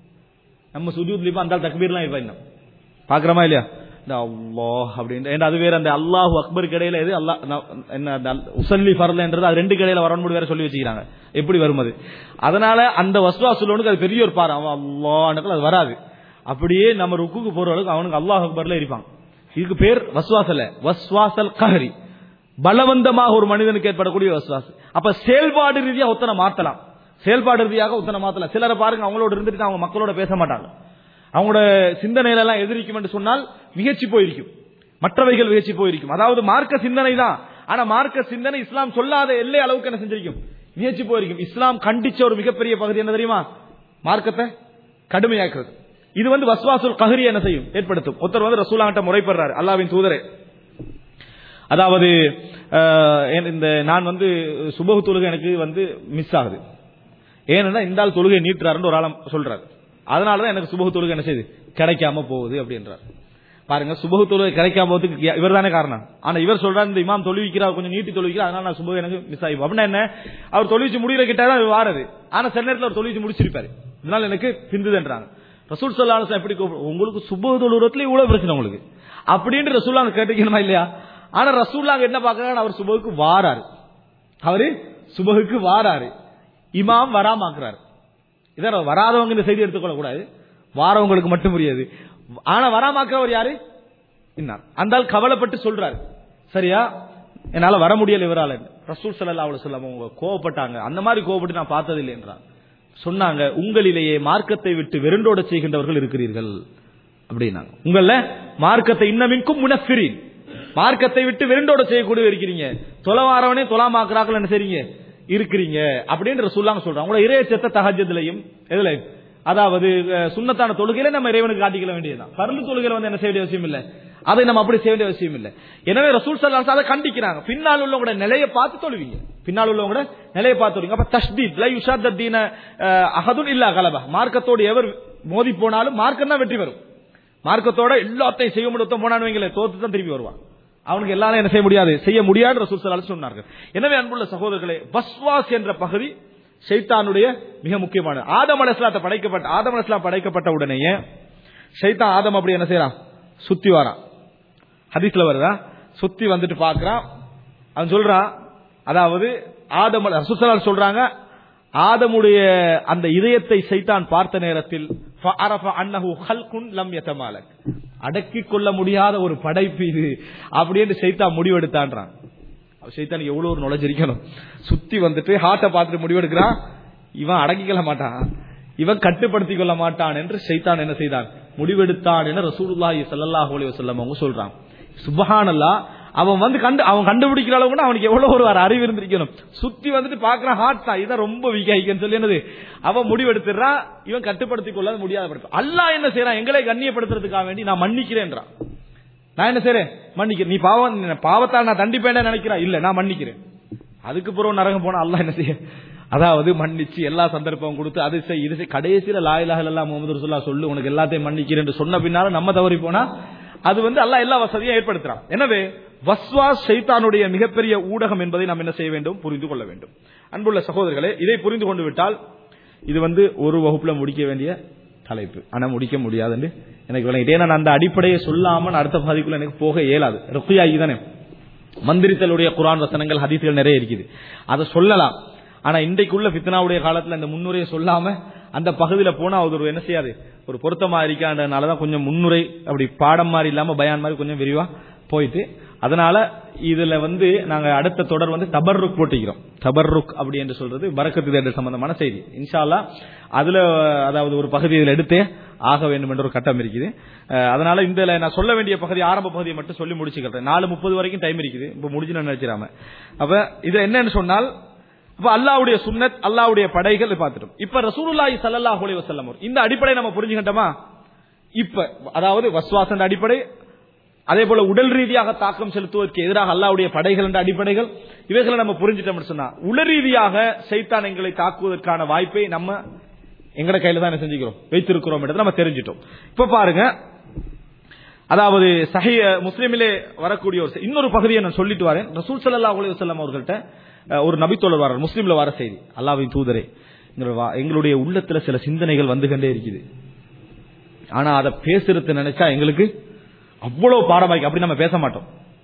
நம்ம சுஜூத்லிப்பா அந்த தக்பீர்லாம் இப்ப இன்னும் பாக்குறோமா இல்லையா இந்த அல்லாஹ் அப்படின்னு ஏன்னா அது வேற அந்த அல்லாஹ் அக்பருக்கு இடையில எது அல்லாஹ் நான் என்ன அந்த அல்- உசல்லி ஃபர்லன்றது அது ரெண்டு கடையில வரணும் வேற சொல்லி வச்சுக்கிறாங்க எப்படி வரும் அது அதனால அந்த வஸ்வா சொல்லணுக்கு அது பெரிய ஒரு பாரு அவன் அல்லாஹ் அது வராது அப்படியே நம்ம ருக்குக்கு போற அளவுக்கு அவனுக்கு அல்லாஹ் அக்பர்ல இருப்பாங்க இதுக்கு பேர் வஸ்வாசல வஸ்வாசல் கஹரி பலவந்தமாக ஒரு மனிதனுக்கு ஏற்படக்கூடிய வஸ்வாஸ் அப்ப செயல்பாடு ரீதியா ஒத்தனை மாத்தலாம் செயல்பாடு ரீதியாக ஒத்தனை மாத்தலாம் சிலரை பாருங்க அவங்களோட இருந்துட்டு அவங்க மக்களோட பேச மாட்டாங்க அவங்களோட சிந்தனையில எல்லாம் எதிரிக்கும் என்று சொன்னால் மிகச்சி போயிருக்கும் மற்றவைகள் மிகச்சி போயிருக்கும் அதாவது மார்க்க சிந்தனை தான் ஆனா மார்க்க சிந்தனை இஸ்லாம் சொல்லாத எல்லை அளவுக்கு என்ன செஞ்சிருக்கும் மிகச்சி போயிருக்கும் இஸ்லாம் கண்டிச்ச ஒரு மிகப்பெரிய பகுதி என்ன தெரியுமா மார்க்கத்தை கடுமையாக்குறது இது வந்து வஸ்வாசுல் கஹரி என்ன செய்யும் ஏற்படுத்தும் ஒருத்தர் வந்து ரசூலாங்கிட்ட முறைப்படுறாரு அல்லாவின் தூதரே அதாவது அஹ், என் இந்த நான் வந்து சுபகு தொழுகை எனக்கு வந்து மிஸ் ஆகுது ஏன்னா இந்த ஆள் தொழுகை நீட்டுறாருன்னு ஒரு ஆளம் சொல்றாரு அதனாலதான் எனக்கு சுபகு தொழுகை என்ன செய்யுது கிடைக்காம போகுது அப்படின்றார் பாருங்க சுபகு தொழுகை கிடைக்காம போறதுக்கு இவர் தானே காரணம் ஆனா இவர் சொல்றாரு இந்த இமாம் தொழுவிக்கிறார் கொஞ்சம் நீட்டி தொழுவிக்கிறார் அதனால நான் சுபகு எனக்கு மிஸ் ஆகி அப்படின்னா என்ன அவர் தொழுவிச்சு முடிகிற கிட்ட தான் அவர் வாரது ஆனா சில நேரத்தில் அவர் தொழுவிச்சு முடிச்சிருப்பாரு இதனால எனக்கு பிந்துதுன்றாங்க ரசூல் சொல்லாலும் எப்படி கூப்பிடு உங்களுக்கு சுபகு தொழுறதுல இவ்வளவு பிரச்சனை உங்களுக்கு அப்படின்னு ரசூல்லாங்க கேட்டுக்கணுமா இல்லையா ஆனா ரசூல்லாங்க என்ன பாக்குறாங்க அவர் சுபகுக்கு வாராரு அவரு சுபகுக்கு வாராரு இமாம் வராமாக்குறாரு இதான் வராதவங்க இந்த செய்தி எடுத்துக்கொள்ள கூடாது வாரவங்களுக்கு மட்டும் புரியாது ஆனா வராமாக்குறவர் யாரு இன்னார் அந்த ஆள் கவலைப்பட்டு சொல்றாரு சரியா என்னால வர முடியல இவரால ரசூல் சல்லா அவ்வளவு சொல்லாம அவங்க கோவப்பட்டாங்க அந்த மாதிரி கோவப்பட்டு நான் பார்த்தது இல்லை என்றார் சொன்னாங்க உங்களிலேயே மார்க்கத்தை விட்டு வெருண்டோட செய்கின்றவர்கள் இருக்கிறீர்கள் அப்படின்னாங்க உங்கள மார்க்கத்தை இன்னமின்கும் முனஃபிரின் மார்க்கத்தை விட்டு வெருண்டோட செய்யக்கூடிய இருக்கிறீங்க தொலைவாரவனே தொலாமாக்குறாக்கள் என்ன செய்றீங்க இருக்கிறீங்க அப்படின்னு சொல்லாங்க சொல்றாங்க உங்களோட இறையச்சத்தை தகஜத்திலையும் எதுல அதாவது அஹ், சுன்னத்தான தொழுகையில நம்ம இறைவனுக்கு காட்டிக்கல வேண்டியதுதான் பரலு தொழுகையில வந்து என்ன செய்ய வேண்டிய அவசியம் இல்ல அதை நம்ம அப்படி செய்ய வேண்டிய அவசியம் இல்ல எனவே ரசூல் சல்லாஸ் அதை கண்டிக்கிறாங்க பின்னால் உள்ளவங்களோட நிலையை பார்த்து தொழுவீங்க பின்னால் உள்ளவங்களோட நிலையை பார்த்து தொழுவீங்க அப்ப தஷ்தீத் லை யுஷாத் தீன அகதுன் இல்லா கலபா மார்க்கத்தோடு எவர் மோதி போனாலும் மார்க்கம் தான் வெற்றி வரும் மார்க்கத்தோட எல்லாத்தையும் செய்ய முடியும் போனான்னு வைங்களேன் தோத்து தான் திரும்பி வருவான் அவனுக்கு எல்லாரும் என்ன செய்ய முடியாது செய்ய முடியாது ரசூல் ஸல்லல்லாஹு அலைஹி வஸல்லம் சொன்னார்கள் எனவே அன்புள்ள சகோதரர்களே வஸ்வாஸ் என்ற பகுதி ஷைத்தானுடைய மிக முக்கியமான ஆதம் அலைஹிஸ்ஸலாத்தை படைக்கப்பட்ட ஆதம் அலைஹிஸ்ஸலாம் படைக்கப்பட்ட உடனேயே ஷைத்தான் ஆதம் அப்படி என்ன செய்யறான் சுத்தி வரான் ஹதீஸ்ல வருதா சுத்தி வந்துட்டு பார்க்கறான் அவன் சொல்றான் அதாவது ஆதம் ரசூலுல்லாஹி சொல்றாங்க ஆதமுடைய அந்த இதயத்தை சைத்தான் பார்த்த நேரத்தில் ஃபஅரஃப அன்னஹு ஹல்குன் லம் யதமாலக் அடக்கிக் கொள்ள முடியாத ஒரு படைப்பு இது அப்படின்னு சைத்தான் முடிவெடுத்தான்றான் சைத்தானுக்கு எவ்வளவு ஒரு knowledge இருக்கணும் சுத்தி வந்துட்டு ஹார்ட்டை பார்த்துட்டு முடிவெடுக்கிறான் இவன் அடக்கிக்கொள்ள மாட்டான் இவன் கட்டுப்படுத்திக் கொள்ள மாட்டான் என்று சைத்தான் என்ன செய்தான் முடிவெடுத்தான் என ரசூலுல்லாஹி ஸல்லல்லாஹு அலைஹி வஸல்லம் அவங்க சொல்றாங்க சுபஹானல்லாஹ் அவன் வந்து கண்டு அவன் கண்டுபிடிக்கிற அளவு கூட அவனுக்கு எவ்வளவு ஒரு அறிவு இருந்திருக்கணும் சுத்தி வந்துட்டு பாக்குறான் ஹார்ட் தான் இதான் ரொம்ப வீக் ஆகிக்கன்னு சொல்லி என்னது அவன் முடிவெடுத்துறான் இவன் கட்டுப்படுத்திக் கொள்ள முடியாத படுத்து அல்லாஹ் என்ன செய்யறான் எங்களை கண்ணியப்படுத்துறதுக்காக வேண்டி நான் மன்னிக்கிறேன்றான் நான் என்ன செய்றேன் மன்னிக்கிறேன் நீ பாவம் பாவத்தால் நான் தண்டிப்பேன் நினைக்கிறேன் இல்ல நான் மன்னிக்கிறேன் அதுக்கு பிறகு நரகம் போனா அல்லாஹ் என்ன செய்ய அதாவது மன்னிச்சு எல்லா சந்தர்ப்பம் கொடுத்து அது செய் இது செய் கடைசியில லாயிலாக எல்லாம் முகமது ரசூல்லா சொல்லு உனக்கு எல்லாத்தையும் மன்னிக்கிறேன் என்று சொன்ன பின்னால நம்ம தவறி போனா அது வந்து அல்லாஹ் எல்லா வசதியும் ஏற்படுத்துறான் எனவே வஸ்வாஸ் ஷைத்தானுடைய மிகப்பெரிய ஊடகம் என்பதை நாம் என்ன செய்ய வேண்டும் புரிந்து கொள்ள வேண்டும் அன்புள்ள சகோதரர்களே இதை புரிந்து கொண்டு விட்டால் இது வந்து ஒரு வகுப்புல முடிக்க வேண்டிய தலைப்பு ஆனா முடிக்க முடியாதுன்னு எனக்கு விளங்கிட்டு ஏன்னா நான் அந்த அடிப்படையை சொல்லாம நான் அடுத்த பாதிக்குள்ள எனக்கு போக இயலாது ருக்குயாகி தானே மந்திரித்தலுடைய குரான் வசனங்கள் ஹதீஸ்கள் நிறைய இருக்குது அதை சொல்லலாம் ஆனா இன்றைக்குள்ள ஃபித்னாவுடைய காலத்துல இந்த முன்னுரையை சொல்லாம அந்த பகுதியில போனா அது ஒரு என்ன செய்யாது ஒரு பொருத்தமா இருக்கான்றதுனாலதான் கொஞ்சம் முன்னுரை அப்படி பாடம் மாதிரி இல்லாம பயான் மாதிரி கொஞ்சம் விரிவா போயிட்டு அதனால இதுல வந்து நாங்க அடுத்த தொடர் வந்து தபர்ருக் போட்டிக்கிறோம் தபர்ருக் அப்படி என்று சொல்றது பரக்கத்து தேடல் சம்பந்தமான செய்தி இன்ஷா அல்லாஹ் அதுல அதாவது ஒரு பகுதி இதில் எடுத்தே ஆக வேண்டும் என்ற ஒரு கட்டம் இருக்குது அஹ் அதனால இந்த நான் சொல்ல வேண்டிய பகுதி ஆரம்ப பகுதியை மட்டும் சொல்லி முடிச்சுக்கிறேன் நாலு முப்பது வரைக்கும் டைம் இருக்குது இப்ப முடிஞ்சு நான் நினைச்சிடாம அப்ப இது என்னன்னு சொன்னால் அப்ப அல்லாவுடைய சுன்னத் அல்லாவுடைய படைகள் பார்த்துட்டோம் இப்ப ரசூலுல்லாஹி ஸல்லல்லாஹு அலைஹி வஸல்லம் அவர் இந்த அடிப்படை நம்ம புரிஞ்சுக்கிட்டோமா இப்ப அதாவது வஸ்வாசன் அடிப்படை அதே போல உடல் ரீதியாக தாக்கம் செலுத்துவதற்கு எதிராக அல்லாவுடைய படைகள் என்ற அடிப்படைகள் இவைகளை நம்ம புரிஞ்சிட்டோம்னு சொன்னா உடல் ரீதியாக சைத்தான் எங்களை தாக்குவதற்கான வாய்ப்பை நம்ம எங்கட கையில தான் என்ன செஞ்சுக்கிறோம் வைத்திருக்கிறோம் என்றதை நம்ம தெரிஞ்சிட்டோம் இப்ப பாருங்க அதாவது சஹிய முஸ்லிமிலே வரக்கூடிய ஒரு செ- இன்னொரு பகுதியை நான் சொல்லிட்டு வரேன் ரசூல் ஸல்லல்லாஹு அலைஹி வஸல்லம் அவர்கள்ட்ட அஹ், ஒரு நபித்தோழர் வரார் முஸ்லிம்ல வர செய்தி அல்லாஹ்வின் தூதரே எங்களோட வா- எங்களுடைய உள்ளத்துல சில சிந்தனைகள் வந்து கொண்டே இருக்குது ஆனா அதை பேசுறது நினைச்சா எங்களுக்கு அவ்வளவு பாடமாக்கி அப்படி நம்ம பேச மாட்டோம்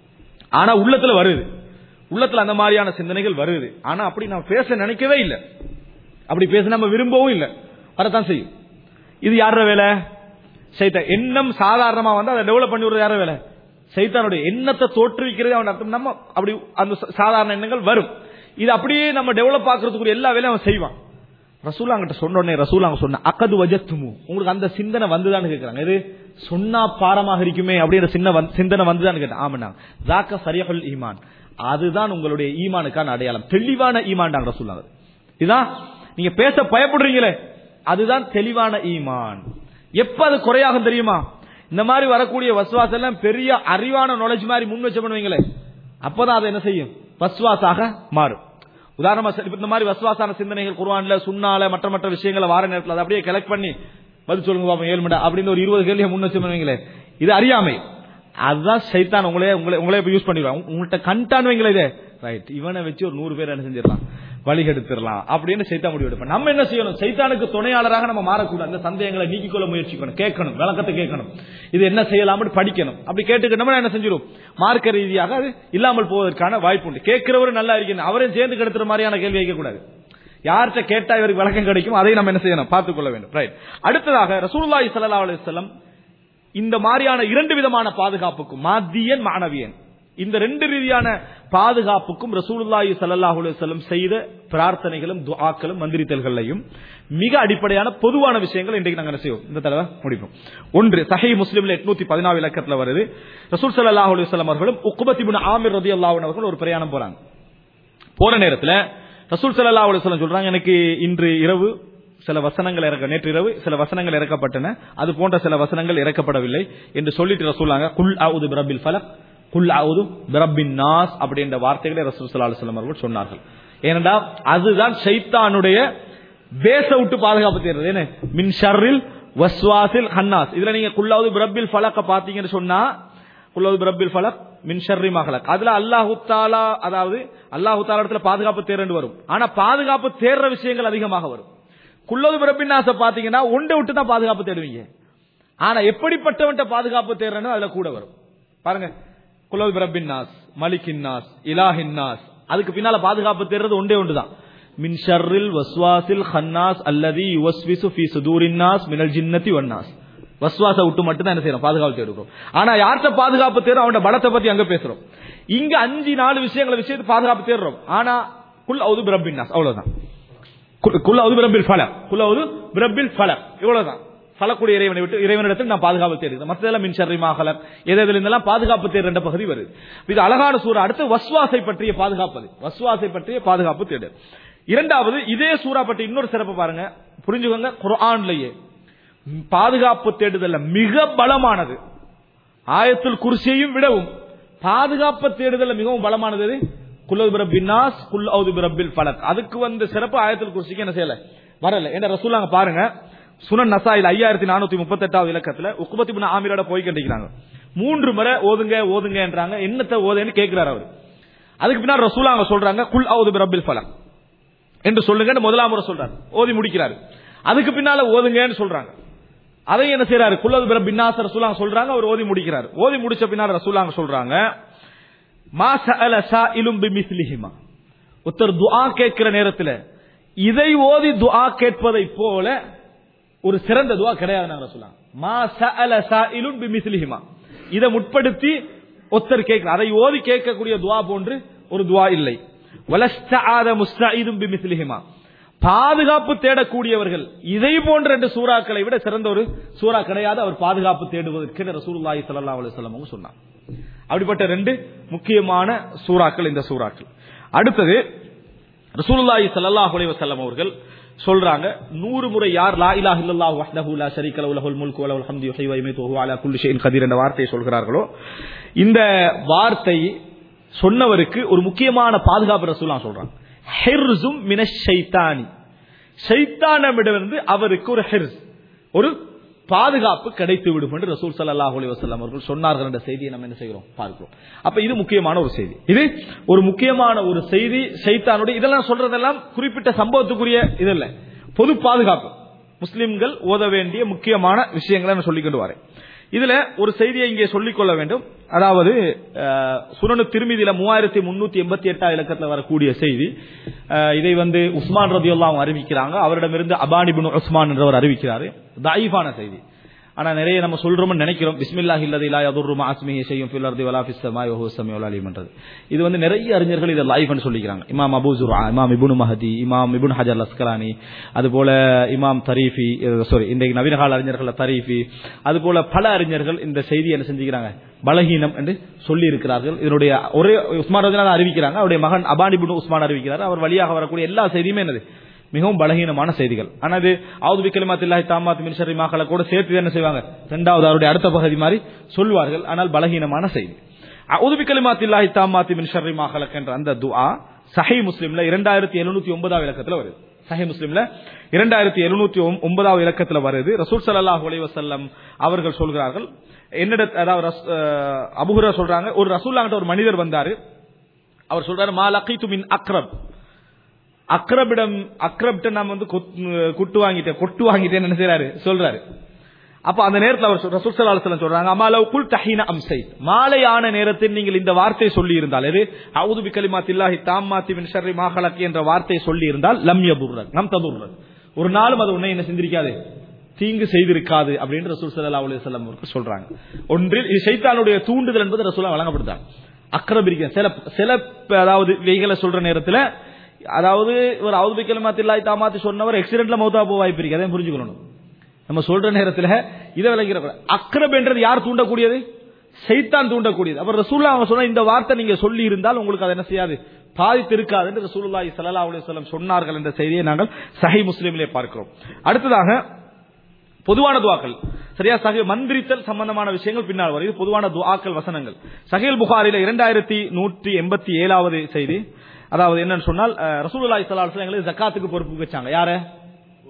ஆனா உள்ளத்துல வருது உள்ளத்துல அந்த மாதிரியான சிந்தனைகள் வருது ஆனா அப்படி நம்ம பேச நினைக்கவே இல்லை அப்படி பேச நம்ம விரும்பவும் இல்லை வரத்தான் செய்யும் இது யார வேலை சைத்தான் எண்ணம் சாதாரணமா வந்து அதை டெவலப் பண்ணி விடுறது யார வேலை சைத்தானுடைய எண்ணத்தை தோற்றுவிக்கிறது அவன் அர்த்தம் நம்ம அப்படி அந்த ச- சாதாரண எண்ணங்கள் வரும் இது அப்படியே நம்ம டெவலப் ஆக்குறதுக்குரிய எல்லா வேலையும் அவன் செய்வான் ரசூலா கிட்ட சொன்ன உடனே ரசூலா அவங்க சொன்ன அக்கது வஜத்துமு உங்களுக்கு அந்த சிந்தனை வந்துதான்னு கேக்குறாங்க இது சொன்னா பாரமாக இருக்குமே அப்படின்ற சின்ன வந்து- சிந்தனை வந்துதான்னு கேட்டேன் ஆமாண்ணா ஜாக்க சரியஹுல் ஈமான் அதுதான் உங்களுடைய ஈமானுக்கான அடையாளம் தெளிவான ஈமான் ரசூலா இதுதான் நீங்க பேச பயப்படுறீங்களே அதுதான் தெளிவான ஈமான் எப்ப அது குறையாகும் தெரியுமா இந்த மாதிரி வரக்கூடிய வஸ்வாஸ் எல்லாம் பெரிய அறிவான நாலேஜ் மாதிரி முன் வச்ச பண்ணுவீங்களே அப்பதான் அது என்ன செய்யும் வஸ்வாஸாக மாறும் உதாரணமா சரி, இப்ப இந்த மாதிரி வஸ்வாசான சிந்தனைகள் குர்ஆன்ல சுன்னால மற்ற மற்ற விஷயங்களை வார நேரத்தில் அதை அப்படியே கலெக்ட் பண்ணி பதில் சொல்லுங்க பாப்போம் ஏழு மணி அப்படின்னு ஒரு இருபது கேள்வியை முன் வச்சு பண்ணுவீங்களே இது அறியாமை அதுதான் சைத்தான் உங்களே உங்களை உங்களே யூஸ் பண்ணிடுவாங்க உங்கள்கிட்ட கண்டான் வைங்களே இது ரைட் இவனை வச்சு ஒரு நூறு பேர் என்ன செஞ்சிடலாம் வழி எடுத்துடலாம் அப்படின்னு சைத்தான் முடிவு எடுப்பேன் நம்ம என்ன செய்யணும் சைத்தானுக்கு துணையாளராக நம்ம மாறக்கூடாது அந்த சந்தேகங்களை நீக்கிக் கொள்ள முயற்சிக்கணும் கேட்கணும் விளக்கத்தை கேட்கணும் இது என்ன செய்யலாம்னு படிக்கணும் அப்படி கேட்டுக்கிட்டோம்னா என்ன செஞ்சிடும் மார்க்க ரீதியாக அது இல்லாமல் போவதற்கான வாய்ப்பு உண்டு கேட்கிறவரு நல்லா இருக்கணும் அவரையும் சேர்ந்து கெடுத்துற மாதிரியான கேள்வி வைக்கக்கூடாது யார்கிட்ட கேட்டா இவருக்கு விளக்கம் கிடைக்கும் அதை நம்ம என்ன செய்யணும் பார்த்துக் கொள்ள வேண்டும் ரைட் அடுத்ததாக ரசூலுல்லாஹி ஸல்லல்லாஹு அலைஹி வஸல்லம் இந்த மாதிரியான இரண்டு விதமான பாதுகாப்புக்கும் மாத்தியன் மாணவியன் இந்த ரெண்டு ரீதியான பாதுகாப்புக்கும் ரசூலுல்லாஹி ஸல்லல்லாஹு அலைஹி வஸல்லம் செய்த பிரார்த்தனைகளும் துஆக்களும் மந்திரித்தல்களையும் மிக அடிப்படையான பொதுவான விஷயங்கள் இன்றைக்கு நாங்க என்ன செய்வோம் இந்த தடவை முடிப்போம் ஒன்று சஹீ முஸ்லிம்ல 814 இலக்கத்துல வருது ரசூல் ஸல்லல்லாஹு அலைஹி வஸல்லம் அவர்களும் உக்பத் இப்னு ஆமிர் ரலியல்லாஹு அன்ஹு அவர்கள் ஒரு பிரயாணம் போறாங்க போற நேரத்துல ரசூல் ஸல்லல்லாஹு அலைஹி வஸல்லம் சொல்றாங்க எனக்கு இன்று இரவு சில வசனங்கள் இறக்க நேற்று இரவு சில வசனங்கள் இறக்கப்பட்டன அது போன்ற சில வசனங்கள் இறக்கப்படவில்லை என்று சொல்லிட்டு ரசூலாங்க குல் அவுது பிரபில் ஃபலக் குல் அவுது பிரபின் நாஸ் அப்படின்ற வார்த்தைகளை ரசூல் ஸல்லல்லாஹு அலைஹி வஸல்லம் அவர்கள் சொன்னார்கள் ஏனென்றா அதுதான் ஷைத்தானுடைய பேச விட்டு பாதுகாப்பு தேடுறது என்ன மின் ஷர்ரில் வஸ்வாசில் ஹன்னாஸ் இதுல நீங்க குல்லாவது பிரபில் ஃபலக்க பாத்தீங்கன்னு சொன்னா குல்லாவது பிரபில் ஃபலக் மின் ஷர்ரி மஹலக் அதுல அல்லாஹு தாலா அதாவது அல்லாஹு தாலா இடத்துல பாதுகாப்பு தேர்ந்து வரும் ஆனா பாதுகாப்பு தேர்ற விஷயங்கள் அதிகமாக வரும் குல்லது பிறப்பின்னாச பாத்தீங்கன்னா ஒன்றை விட்டு தான் பாதுகாப்பு தேடுவீங்க ஆனா எப்படிப்பட்டவன்ட்ட பாதுகாப்பு தேடுறனோ அதுல கூட வரும் பாருங்க குலது பிரபின் நாஸ் மலிகின் நாஸ் இலாஹின் நாஸ் அதுக்கு பின்னால பாதுகாப்பு தேடுறது ஒன்றே ஒன்றுதான் மின் ஷர்ரில் வஸ்வாசில் ஹன்னாஸ் அல்லதி யுவஸ்விசு ஃபி சுதூரின் நாஸ் மினல் ஜின்னதி வன்னாஸ் வஸ்வாச விட்டு மட்டும் தான் என்ன செய்யறோம் பாதுகாப்பு தேடுறோம் ஆனா யார்கிட்ட பாதுகாப்பு தேடுறோம் அவனோட பலத்தை பத்தி அங்க பேசுறோம் இங்க அஞ்சு நாலு விஷயங்களை விஷயத்து பாதுகாப்பு தேடுறோம் ஆனா குல் அவுது பிரபின் நாஸ் அவ்வளவுதான் குல்- குல் அவுது பிரபில் ஃபலக் குல் அவுது பிரபில் ஃபலக் இவ்வளவுதான் ஃபலக்குடைய இறைவனை விட்டு இறைவனிடத்தில் நான் பாதுகாப்பு தேடுகிறேன் மற்றதெல்லாம் மின் ஷர்ரி மாகலக் எது எதுல இருந்தெல்லாம் பாதுகாப்பு தேடு என்ற பகுதி வருது இது அழகான சூறா அடுத்து வஸ்வாசை பற்றிய பாதுகாப்பது வஸ்வாசை பற்றிய பாதுகாப்பு தேடு இரண்டாவது இதே சூறா பற்றி இன்னொரு சிறப்பு பாருங்க புரிஞ்சுக்கோங்க குர்ஆன்லயே பாதுகாப்பு தேடுதல்ல மிக பலமானது ஆயத்துல் குர்சியையும் விடவும் பாதுகாப்பு தேடுதல்ல மிகவும் பலமானது எது? குல் பிரபின் நாஸ் குல் அவுது பிரபில் ஃபலக் அதுக்கு வந்து சிறப்பு ஆயத்துல் குர்சிக்கு என்ன செய்யல வரல என்ன ரசூலாங்க பாருங்க சுனன் நசாயில் ஐயாயிரத்தி நானூத்தி முப்பத்தி எட்டாவது இலக்கத்துல உக்குபத்தி பின் ஆமீரோட போய் கண்டிக்கிறாங்க மூன்று முறை ஓதுங்க ஓதுங்கன்றாங்க என்னத்தை ஓதுன்னு கேட்கிறார் அவர் அதுக்கு பின்னாடி ரசூலாங்க சொல்றாங்க குல் அவுது பிரபில் ஃபலக் என்று சொல்லுங்க முதலாம் முறை சொல்றாரு ஓதி முடிக்கிறாரு அதுக்கு பின்னால ஓதுங்கன்னு சொல்றாங்க அதை என்ன செய்யறாரு குல்லது பிற பின்னாச ரசூலாங்க சொல்றாங்க அவர் ஓதி முடிக்கிறார் ஓதி முடிச்ச பின்னால ரசூலாங்க சொல்றாங்க மா சஅல சாயிலும் பிமிஸ்லிஹிமா ஒருத்தர் துஆ கேட்கிற நேரத்துல இதை ஓதி துஆ கேட்பதை போல ஒரு சிறந்த துஆ கிடையாது நாங்க சொல்லலாம் மா சஅல சாயிலும் பிமிஸ்லிஹிமா இதை முற்படுத்தி ஒருத்தர் கேட்கிற அதை ஓதி கேட்கக்கூடிய துஆ போன்று ஒரு துஆ இல்லை வலஸ்தஆத முஸ்தஈதும் பிமிஸ்லிஹிமா பாதுகாப்பு தேடக்கூடியவர்கள் இதை போன்ற ரெண்டு சூறாக்களை விட சிறந்த ஒரு சூறா கிடையாது அவர் பாதுகாப்பு தேடுவதற்கு ரசூலுல்லாஹி ஸல்லல்லாஹு அலைஹி வஸல்லம் அவங்க சொன்னாங்க அப்படிப்பட்ட ரெண்டு முக்கியமான சூறாக்கள் இந்த சூறாக்கள் அடுத்தது ரசூலுல்லாஹி ஸல்லல்லாஹு அலைஹி வஸல்லம் அவர்கள் சொல்றாங்க நூறு முறை யார் லா இலாஹ இல்லல்லாஹு வஹ்தஹு லா ஷரீக லஹு லஹுல் முல்கு வ லஹுல் ஹம்து யுஹ்யி வ யுமீத்து வ ஹுவ அலா குல்லி ஷைஇன் கதீர் என்ற வார்த்தையை சொல்கிறார்களோ இந்த வார்த்தை சொன்னவருக்கு ஒரு முக்கியமான பாதுகாப்பு ரசூலா சொல்றாங்க ஹிர்ஸும் மினஷ் ஷைத்தானி ஷைத்தானமிடமிருந்து அவருக்கு ஒரு ஹிர்ஸ் ஒரு பாதுகாப்பு கிடைத்து விடும் என்று ரசூல் ஸல்லல்லாஹு அலைஹி வஸல்லம் அவர்கள் சொன்னார்கள் என்ற செய்தியை நம்ம என்ன செய்கிறோம் பார்க்கிறோம் அப்ப இது முக்கியமான ஒரு செய்தி இது ஒரு முக்கியமான ஒரு செய்தி ஷைத்தானுடைய இதெல்லாம் சொல்றதெல்லாம் குறிப்பிட்ட சம்பவத்துக்குரிய இது இல்ல பொது பாதுகாப்பு முஸ்லிம்கள் ஓத வேண்டிய முக்கியமான விஷயங்களை நான் சொல்லிக்கொண்டு வரேன் இதுல ஒரு செய்தியை இங்கே சொல்லிக் கொள்ள வேண்டும் அதாவது அஹ், சுனனு திருமதியில மூவாயிரத்தி முன்னூத்தி எண்பத்தி எட்டாம் இலக்கத்தில் வரக்கூடிய செய்தி அஹ், இதை வந்து உஸ்மான் ரதியுல்லா அவங்க அறிவிக்கிறாங்க அவரிடமிருந்து அபானிபுன் உஸ்மான் என்றவர் அறிவிக்கிறாரு தாயிஃபான செய்தி ஆனா நிறைய நம்ம சொல்றோம்னு நினைக்கிறோம் பிஸ்மில்லாஹ் இல்லதி லா யதுர்ரு மா அஸ்மிஹி ஷையும் ஃபில் அர்தி வலா ஃபிஸ் ஸமாய் வஹுவ ஸமீஉல் அலீம்ன்றது இது வந்து நிறைய அறிஞர்கள் இதை லைஃப்னு சொல்லிக்கிறாங்க இமாம் அபூ ஜுர்ஆ இமாம் இப்னு மஹதி இமாம் இப்னு ஹஜர் அஸ்கலானி அதுபோல இமாம் தரீஃபி சாரி இன்றைக்கு நவீன கால அறிஞர்கள் தரீஃபி அதுபோல பல அறிஞர்கள் இந்த செய்தி என்ன செஞ்சுக்கிறாங்க பலகீனம் என்று சொல்லி இருக்கிறார்கள் இதனுடைய ஒரே உஸ்மான் ரஜினா அறிவிக்கிறாங்க அவருடைய மகன் அபானி பின் உஸ்மான் அறிவிக்கிறார் அவர் வழியாக வரக்கூடிய எல்லா செய்தியுமே என்னது மிகவும் பலகீனமான செய்திகள் ஆனா அது ஆவுது விக்கலிமாத்தில்லாஹி தாமாத் மின் ஷர்ரி மாக்களை கூட சேர்த்து என்ன செய்வாங்க இரண்டாவது அவருடைய அடுத்த பகுதி மாதிரி சொல்வார்கள் ஆனால் பலகீனமான செய்தி அவுது விக்கலிமாத்தில்லாஹி தாமாத் மின் ஷர்ரி மாக்களக் என்ற அந்த துஆ சஹி முஸ்லிம்ல இரண்டாயிரத்தி எழுநூத்தி ஒன்பதாவது இலக்கத்துல வருது சஹி முஸ்லிம்ல இரண்டாயிரத்தி எழுநூத்தி ஒன்பதாவது இலக்கத்துல வருது ரசூல் ஸல்லல்லாஹு அலைஹி வஸல்லம் அவர்கள் சொல்கிறார்கள் என்னிட அதாவது ரஸ்- அஹ், அபூஹுரா சொல்றாங்க ஒரு ரசூல்லாங்கிட்ட ஒரு மனிதர் வந்தாரு அவர் சொல்றாரு மா லகீது மின் அக்ரப் அக்ரபிடம் அக்ரப்ட நாம் வந்து கொத்- குட்டு வாங்கிட்டேன் கொட்டு வாங்கிட்டேன்னு என்ன செய்றாரு சொல்றாரு அப்ப அந்த நேரத்தில் அவர் ரசூல் ஸல்லல்லாஹு அலைஹி வஸல்லம் சொல்றாங்க அமாலவ் குல் தஹீன அம்சை மாலையான நேரத்தில் நீங்கள் இந்த வார்த்தை சொல்லி இருந்தால் எது அவுது பிகலிமாத்தில்லாஹி தாம்மாத்தி மின் ஷர்ரி மா ஹலக் என்ற வார்த்தை சொல்லி இருந்தால் லம் யதுர்ரக் னம் ததுர்ரக் ஒரு நாளும் அது உன்னை என்ன செஞ்சிருக்காது தீங்கு செய்திருக்காது அப்படின்னு ரசூல் ஸல்லல்லாஹு அலைஹி வஸல்லம் அவர்கள் சொல்றாங்க ஒன்றில் இது ஷைத்தானுடைய தூண்டுதல் என்பது ரசூலா வழங்கப்படுத்தாங்க அக்கரம் இருக்க சில சில அதாவது வெய்களை சொல்ற நேரத்துல அதாவது ஒரு அவுது பிகலிமாத்தில்லாஹி தாமாத்தி சொன்னவர் எக்ஸிடென்ட்ல மௌத்தா போக வாய்ப்பு இருக்கு அதையும் புரிஞ்சுக்கணும் நம்ம சொல்ற நேரத்துல இதை விளங்கிற அக்ரப் என்றது யார் தூண்டக்கூடியது சைத்தான் தூண்டக்கூடியது அப்ப ரசூல்லா அவங்க சொன்ன இந்த வார்த்தை நீங்க சொல்லி இருந்தால் உங்களுக்கு அது என்ன செய்யாது பாதித்து இருக்காது என்று ரசூலுல்லாஹி ஸல்லல்லாஹு அலைஹி வஸல்லம் சொன்னார்கள் என்ற செய்தியை நாங்கள் சஹி முஸ்லிமிலே பார்க்கிறோம் அடுத்ததாக பொதுவான துவாக்கள் சரியா சகி மந்திரித்தல் சம்பந்தமான விஷயங்கள் பின்னால் வரும் இது பொதுவான துஆக்கள் வசனங்கள் சஹீல் புகாரில இரண்டாயிரத்தி நூற்றி எண்பத்தி ஏழாவது செய்தி அதாவது என்னன்னு சொன்னால் அஹ், ரசூலுல்லாஹி ஸல்லல்லாஹு அலைஹி வஸல்லம் எங்களுக்கு ஜக்காத்துக்கு பொறுப்பு வச்சாங்க யார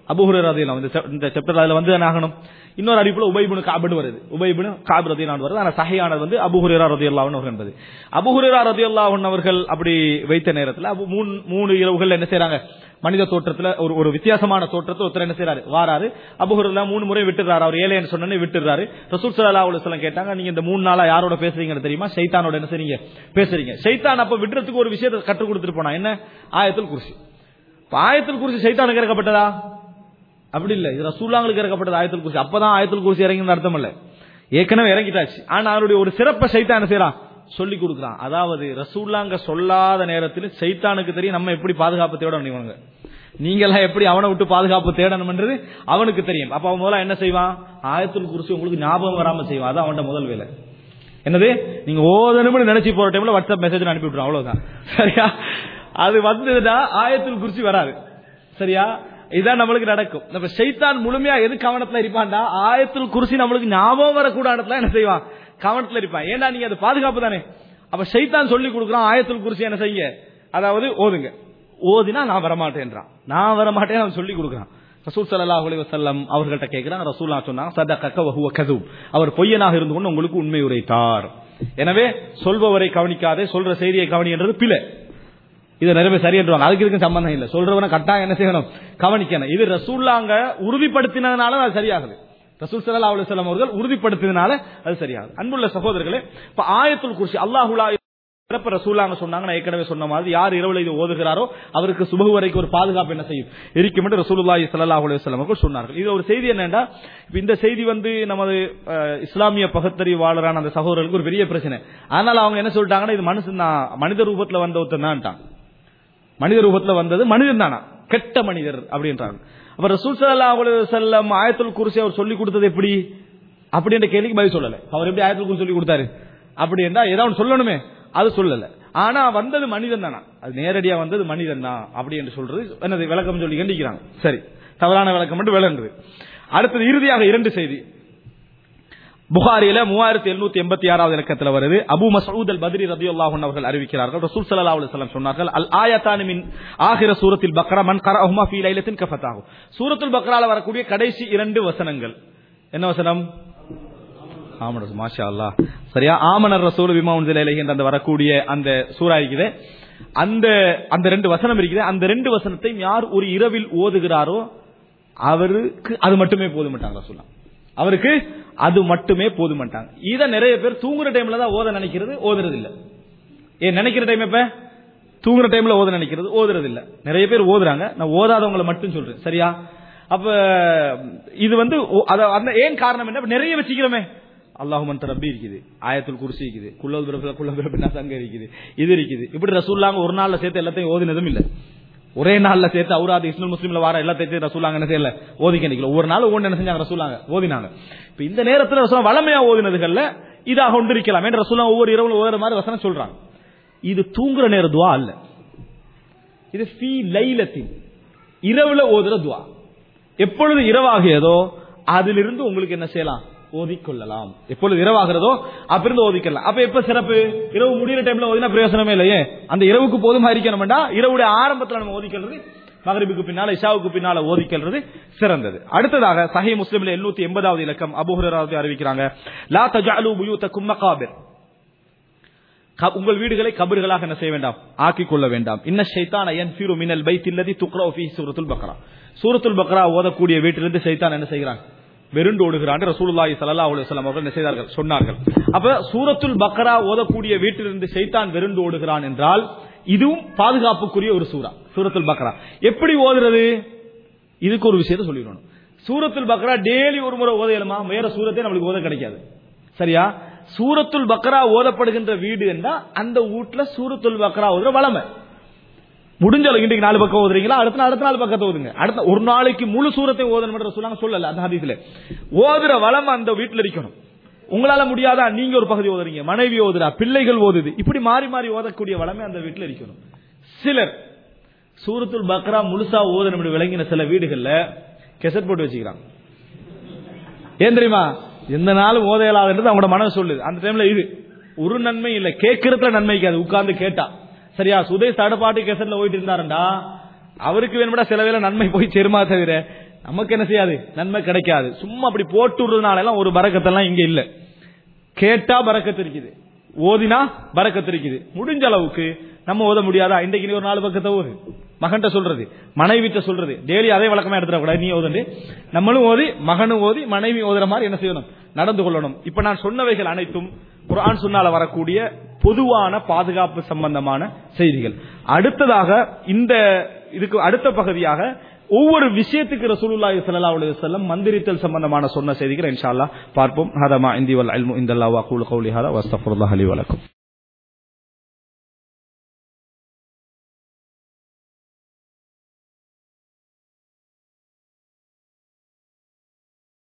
அபுஹுரர் ரதியல்லாஹு இந்த chap- இந்த சாப்டர் அதுல வந்து என்ன ஆகணும் இன்னொரு அறிவிப்புல உபைபுனு காபுன்னு வருது உபைபுனு காப் ரதியல்லாஹு வருது ஆனா சஹியானது வந்து அபுஹுரேரா ரதியல்லாஹு அன்ஹு என்பது அபுஹுரேரா ரதியல்லாஹு அன்ஹு அவர்கள் அப்படி வைத்த நேரத்துல அபு மூணு மூணு இரவுகள் என்ன செய்றாங்க மனித தோற்றத்துல ஒரு ஒரு வித்தியாசமான தோற்றத்துல ஒருத்தர் என்ன செய்றாரு வாராரு அபுஹுரேரா மூணு முறை விட்டுறாரு அவர் ஏழைன்னு சொன்னே விட்டுறாரு ரசூல் ஸல்லல்லாஹு அலைஹி வஸல்லம் கேட்டாங்க நீங்க இந்த மூணு நாளா யாரோட பேசுறீங்கன்னு தெரியுமா ஷைத்தானோட என்ன செய்றீங்க பேசுறீங்க ஷைத்தான் அப்ப விடுறதுக்கு ஒரு விஷயத்தை கற்றுக் கொடுத்துட்டு போனா என்ன ஆயத்துல் குர்சி இப்ப ஆயத்துல் குர்சி ஷைத்தானுக்கு இறக்கப்பட்டதா அப்படி இல்ல இது ரசூல்லாங்களுக்கு இறக்கப்பட்டது ஆயத்துல் குர்சி அப்பதான் ஆயத்துல் குர்சி இறங்கின அர்த்தம் இல்ல ஏற்கனவே இறங்கிட்டாச்சு ஆனா அவருடைய ஒரு சிறப்பை சைத்தான் என்ன செய்யறான் சொல்லி கொடுக்குறான் அதாவது ரசூல்லாங்க சொல்லாத நேரத்தில் சைத்தானுக்கு தெரியும் நம்ம எப்படி பாதுகாப்பு தேட முடியுங்க நீங்க எல்லாம் எப்படி அவனை விட்டு பாதுகாப்பு தேடணும்ன்றது அவனுக்கு தெரியும் அப்ப அவன் முதல்ல என்ன செய்வான் ஆயத்துல் குர்சி உங்களுக்கு ஞாபகம் வராம செய்வான் அதான் அவன்கிட்ட முதல் வேலை என்னது நீங்க ஓதணும்னு நினைச்சு போற டைம்ல வாட்ஸ்அப் மெசேஜ் அனுப்பி விட்டுரும் அவ்வளவுதான் சரியா அது வந்ததுன்னா ஆயத்தில் குறிச்சி வராது சரியா இதான் நம்மளுக்கு நடக்கும் நம்ம ஷைத்தான் முழுமையா எது கவனத்துல இருப்பான்டா ஆயத்தில் குறிச்சி நம்மளுக்கு ஞாபகம் வரக்கூட இடத்துல என்ன செய்வான் கவனத்துல இருப்பான் ஏன்டா நீங்க அது பாதுகாப்பு தானே அப்ப ஷைத்தான் சொல்லி கொடுக்குறான் ஆயத்தில் குறிச்சி என்ன செய்ய அதாவது ஓதுங்க ஓதினா நான் வரமாட்டேன்றான் நான் வரமாட்டேன் அவன் சொல்லி கொடுக்குறான் ரசூல் ஸல்லல்லாஹு அலைஹி வஸல்லம் அவர்கள்ட்ட கேக்குறாங்க ரசூலா சொன்னாங்க சதகக வஹுவ கதுப் அவர் பொய்யனாக இருந்து கொண்டு உங்களுக்கு உண்மை உரைத்தார் எனவே சொல்பவரை கவனிக்காதே சொல்ற செய்தியை கவனி என்றது பிழை இது நிறைய பேர் சரியன்றாங்க அதுக்கு இதுக்கும் சம்பந்தம் இல்ல சொல்றவன கட்டாயம் என்ன செய்யணும் கவனிக்கணும் இது ரசூல்லாங்க உறுதிப்படுத்தினதுனால அது சரியாகுது ரசூல் ஸல்லல்லாஹு அலைஹி வஸல்லம் அவர்கள் உறுதிப்படுத்தினதுனால அது சரியாகுது அன்புள்ள சகோதரர்களே இப்ப ஆயத்துல் குர்சி அல்லாஹுலா சிறப்பு ரசூலாங்க சொன்னாங்க நான் ஏற்கனவே சொன்ன மாதிரி யார் இரவுல இது ஓதுகிறாரோ அவருக்கு சுபகு வரைக்கும் ஒரு பாதுகாப்பு என்ன செய்யும் இருக்கும் என்று ரசூலுல்லாஹி ஸல்லல்லாஹு அலைஹி வஸல்லம் அவர்கள் சொன்னார்கள் இது ஒரு செய்தி என்னன்னா இப்ப இந்த செய்தி வந்து நமது அஹ், இஸ்லாமிய பகுத்தறிவாளரான அந்த சகோதரர்களுக்கு ஒரு பெரிய பிரச்சனை அதனால அவங்க என்ன சொல்லிட்டாங்கன்னா இது மனுஷன் தான் மனித ரூபத்துல வந்த ஒருத்தன் தான்ட்டாங்க மனித ரூபத்துல வந்தது மனிதன் தானா கெட்ட மனிதர் அப்படின்றாங்க அப்ப ரசூல் ஸல்லல்லாஹு அலைஹி வஸல்லம் ஆயத்துல் குர்சி அவர் சொல்லி கொடுத்தது எப்படி அப்படின்ற கேள்விக்கு பதில் சொல்லல அவர் எப்படி ஆயத்துல் குர்சி சொல்லி கொடுத்தாரு அப்படி என்றா ஏதாவது சொல்லணுமே அது சொல்லல ஆனா வந்தது மனிதன் தானா அது நேரடியா வந்தது மனிதன் தான் அப்படி என்று சொல்றது என்னது விளக்கம் சொல்லி கண்டிக்கிறாங்க சரி தவறான விளக்கம் மட்டும் விளங்குது அடுத்தது இறுதியாக இரண்டு செய்தி புகாரியில மூவாயிரத்தி எழுநூத்தி எண்பத்தி ஆறாவது இலக்கத்தில் வருது அபு மசூத் அல் பத்ரி ரதியுல்லாஹு அவர்கள் அறிவிக்கிறார்கள் ரசூல் ஸல்லல்லாஹு அலைஹி வஸல்லம் சொன்னார்கள் அல் ஆயத்தானி மின் ஆகிர சூரத்தில் பக்ரா மன் கரஹுமா ஃபீ லைலத்தின் கஃபத்தாஹு சூரத்துல் பக்ரால வரக்கூடிய கடைசி இரண்டு வசனங்கள் என்ன வசனம் ஆமனர் மாஷா அல்லாஹ் சரியா ஆமனர் ரசூல் விமா உன்சில என்ற அந்த வரக்கூடிய அந்த சூரா இருக்குது அந்த அந்த ரெண்டு வசனம் இருக்குது அந்த ரெண்டு வசனத்தையும் யார் ஒரு இரவில் ஓதுகிறாரோ அவருக்கு அது மட்டுமே போதுமாட்டாங்க ரசூலா அவருக்கு அது மட்டுமே போதுமாட்டாங்க இத நிறைய பேர் தூங்குற டைம்ல தான் ஓத நினைக்கிறது ஓதுறது இல்ல ஏன் நினைக்கிற டைம் எப்ப தூங்குற டைம்ல ஓத நினைக்கிறது ஓதுறது இல்ல நிறைய பேர் ஓதுறாங்க நான் ஓதாதவங்களை மட்டும் சொல்றேன் சரியா அப்ப இது வந்து ஓ- அத- அந்த ஏன் காரணம் என்ன இப்ப நிறைய வச்சுக்கிறோமே அல்லாஹுமன் ரப்பி இருக்குது ஆயத்துல் குர்சி இருக்குது குல்லல் பிரபல குல்ல பிரபினா சங்க இருக்குது இது இருக்குது இப்படி ரசூல்லாங்க ஒரு நாள்ல சேர்த்து எல்லாத்தையும் ஓதினதும் இல்ல ஒரே நாள்ல சேர்த்து அவுராது இஸ்லாம் முஸ்லீம்ல வார எல்லாத்தையும் சேர்த்து ரசூலாங்க என்ன செய்யல ஓதிக்க நிக்கல ஒவ்வொரு நாள் ஒவ்வொன்று என்ன செஞ்சாங்க ரசூலாங்க ஓதினாங்க இப்ப இந்த நேரத்துல ரசூலா வளமையா ஓதினதுகள்ல இதாக ஒன்று இருக்கலாம் என்று ரசூலா ஒவ்வொரு இரவுல ஓதுற மாதிரி வசனம் சொல்றாங்க இது தூங்குற நேர துவா அல்ல இது ஃபீ லைலத்தின் இரவுல ஓதுற துவா எப்பொழுது இரவாகியதோ அதிலிருந்து உங்களுக்கு என்ன செய்யலாம் ஓதிக்கொள்ளலாம் எப்பொழுது இரவாகிறதோ அப்பிருந்து ஓதிக்கலாம் அப்ப எப்ப சிறப்பு இரவு முடிகிற டைம்ல ஓதினா பிரயோசனமே இல்லையே அந்த இரவுக்கு போதுமா இருக்கணும்டா இரவுடைய ஆரம்பத்துல நம்ம ஓதிக்கிறது மகரிபுக்கு பின்னால இஷாவுக்கு பின்னால ஓதிக்கிறது சிறந்தது அடுத்ததாக சஹி முஸ்லிம்ல எண்ணூத்தி எண்பதாவது இலக்கம் அபுஹராவது அறிவிக்கிறாங்க லா தஜாலு புயூத்தக்கும் மகாபிர் க- உங்கள் வீடுகளை கபறுகளாக என்ன செய்ய வேண்டாம் ஆக்கிக் கொள்ள வேண்டாம் இன்ன ஷைத்தான் யன்ஃபிரு மினல் பைத் இல்லதி துக்ரா ஃபீ சூரத்துல் பக்ரா சூரத்துல் பக்ரா ஓதக்கூடிய வீட்டிலிருந்து ஷைத்தான் என்ன செய்கிறான் வெருண்டு ஓடுகிறான் ரசூலுல்லாஹி ஸல்லல்லாஹு அலைஹி வஸல்லம் அவர்கள் என்ன செய்தார்கள் சொன்னார்கள் அப்ப சூரத்துல் பக்ரா ஓதக்கூடிய வீட்டிலிருந்து ஷைத்தான் வெருண்டு ஓடுகிறான் என்றால் இதுவும் பாதுகாப்புக்குரிய ஒரு சூரா சூரத்துல் பக்ரா எப்படி ஓதுறது இதுக்கு ஒரு விஷயத்தை சொல்லிடணும் சூரத்துல் பக்ரா டெய்லி ஒரு முறை ஓத இயலுமா வேற சூரத்தை நம்மளுக்கு ஓத கிடைக்காது சரியா சூரத்துல் பக்ரா ஓதப்படுகின்ற வீடு என்றா அந்த வீட்ல சூரத்துல் பக்ரா ஓதுற வளமை முடிஞ்ச அளவுக்கு இன்றைக்கு நாலு பக்கம் ஓதுறீங்களா அடுத்த நாள் அடுத்த நாள் பக்கத்தை ஓதுங்க அடுத்த ஒரு நாளைக்கு முழு சூரத்தை ஓதணும் சொல்லாங்க சொல்லல அந்த ஹதீஸ்ல ஓதுற வளம் அந்த வீட்டுல இருக்கணும் உங்களால முடியாதா நீங்க ஒரு பகுதி ஓதுறீங்க மனைவி ஓதுறா பிள்ளைகள் ஓதுது இப்படி மாறி மாறி ஓதக்கூடிய வளமே அந்த வீட்டுல இருக்கணும் சிலர் சூரத்துல் பக்ரா முழுசா ஓதணும் விளங்கின சில வீடுகள்ல கெசட் போட்டு வச்சுக்கிறாங்க ஏன் தெரியுமா எந்த நாளும் ஓத இயலாதுன்றது அவங்களோட மனம் சொல்லுது அந்த டைம்ல இது ஒரு நன்மை இல்ல கேட்கறதுல நன்மைக்கு அது உட்கார்ந்து கேட்டா சரியா சுதேஷ் தடப்பாட்டு கேசட்ல போயிட்டு இருந்தாருண்டா அவருக்கு வேணும்டா சில வேளை நன்மை போய் சேருமா தவிர நமக்கு என்ன செய்யாது நன்மை கிடைக்காது சும்மா அப்படி போட்டு விடுறதுனால எல்லாம் ஒரு பறக்கத்தெல்லாம் இங்க இல்ல கேட்டா பறக்கத்து இருக்குது ஓதினா பறக்கத்து இருக்குது முடிஞ்ச அளவுக்கு நம்ம ஓத முடியாதா இன்றைக்கு நீ ஒரு நாலு பக்கத்தை ஓது மகன்கிட்ட சொல்றது மனைவிட்ட சொல்றது டெய்லி அதே வழக்கமா எடுத்துடக்கூடாது நீ ஓதுண்டு நம்மளும் ஓதி மகனும் ஓதி மனைவி ஓதுற மாதிரி என்ன செய்யணும் நடந்து கொள்ளணும் இப்ப நான் சொன்னவைகள் அனைத்தும் குர்ஆன் சுன்னால வரக்கூடிய பொதுவான பாதுகாப்பு சம்பந்தமான செய்திகள் அடுத்ததாக இந்த இதுக்கு அடுத்த பகுதியாக ஒவ்வொரு விஷயத்துக்கு ரசூலுல்லாஹி ஸல்லல்லாஹு அலைஹி வஸல்லம் மந்திரித்தல் சம்பந்தமான சொன்ன செய்திகளை இன்ஷா அல்லாஹ் பார்ப்போம் ஹதமா இந்தி வல் இல்மு இந்தல்லாஹ் வ அகூலு கௌலி ஹதா வஸ்தக்ஃபிருல்லாஹ் லி வலக்கும்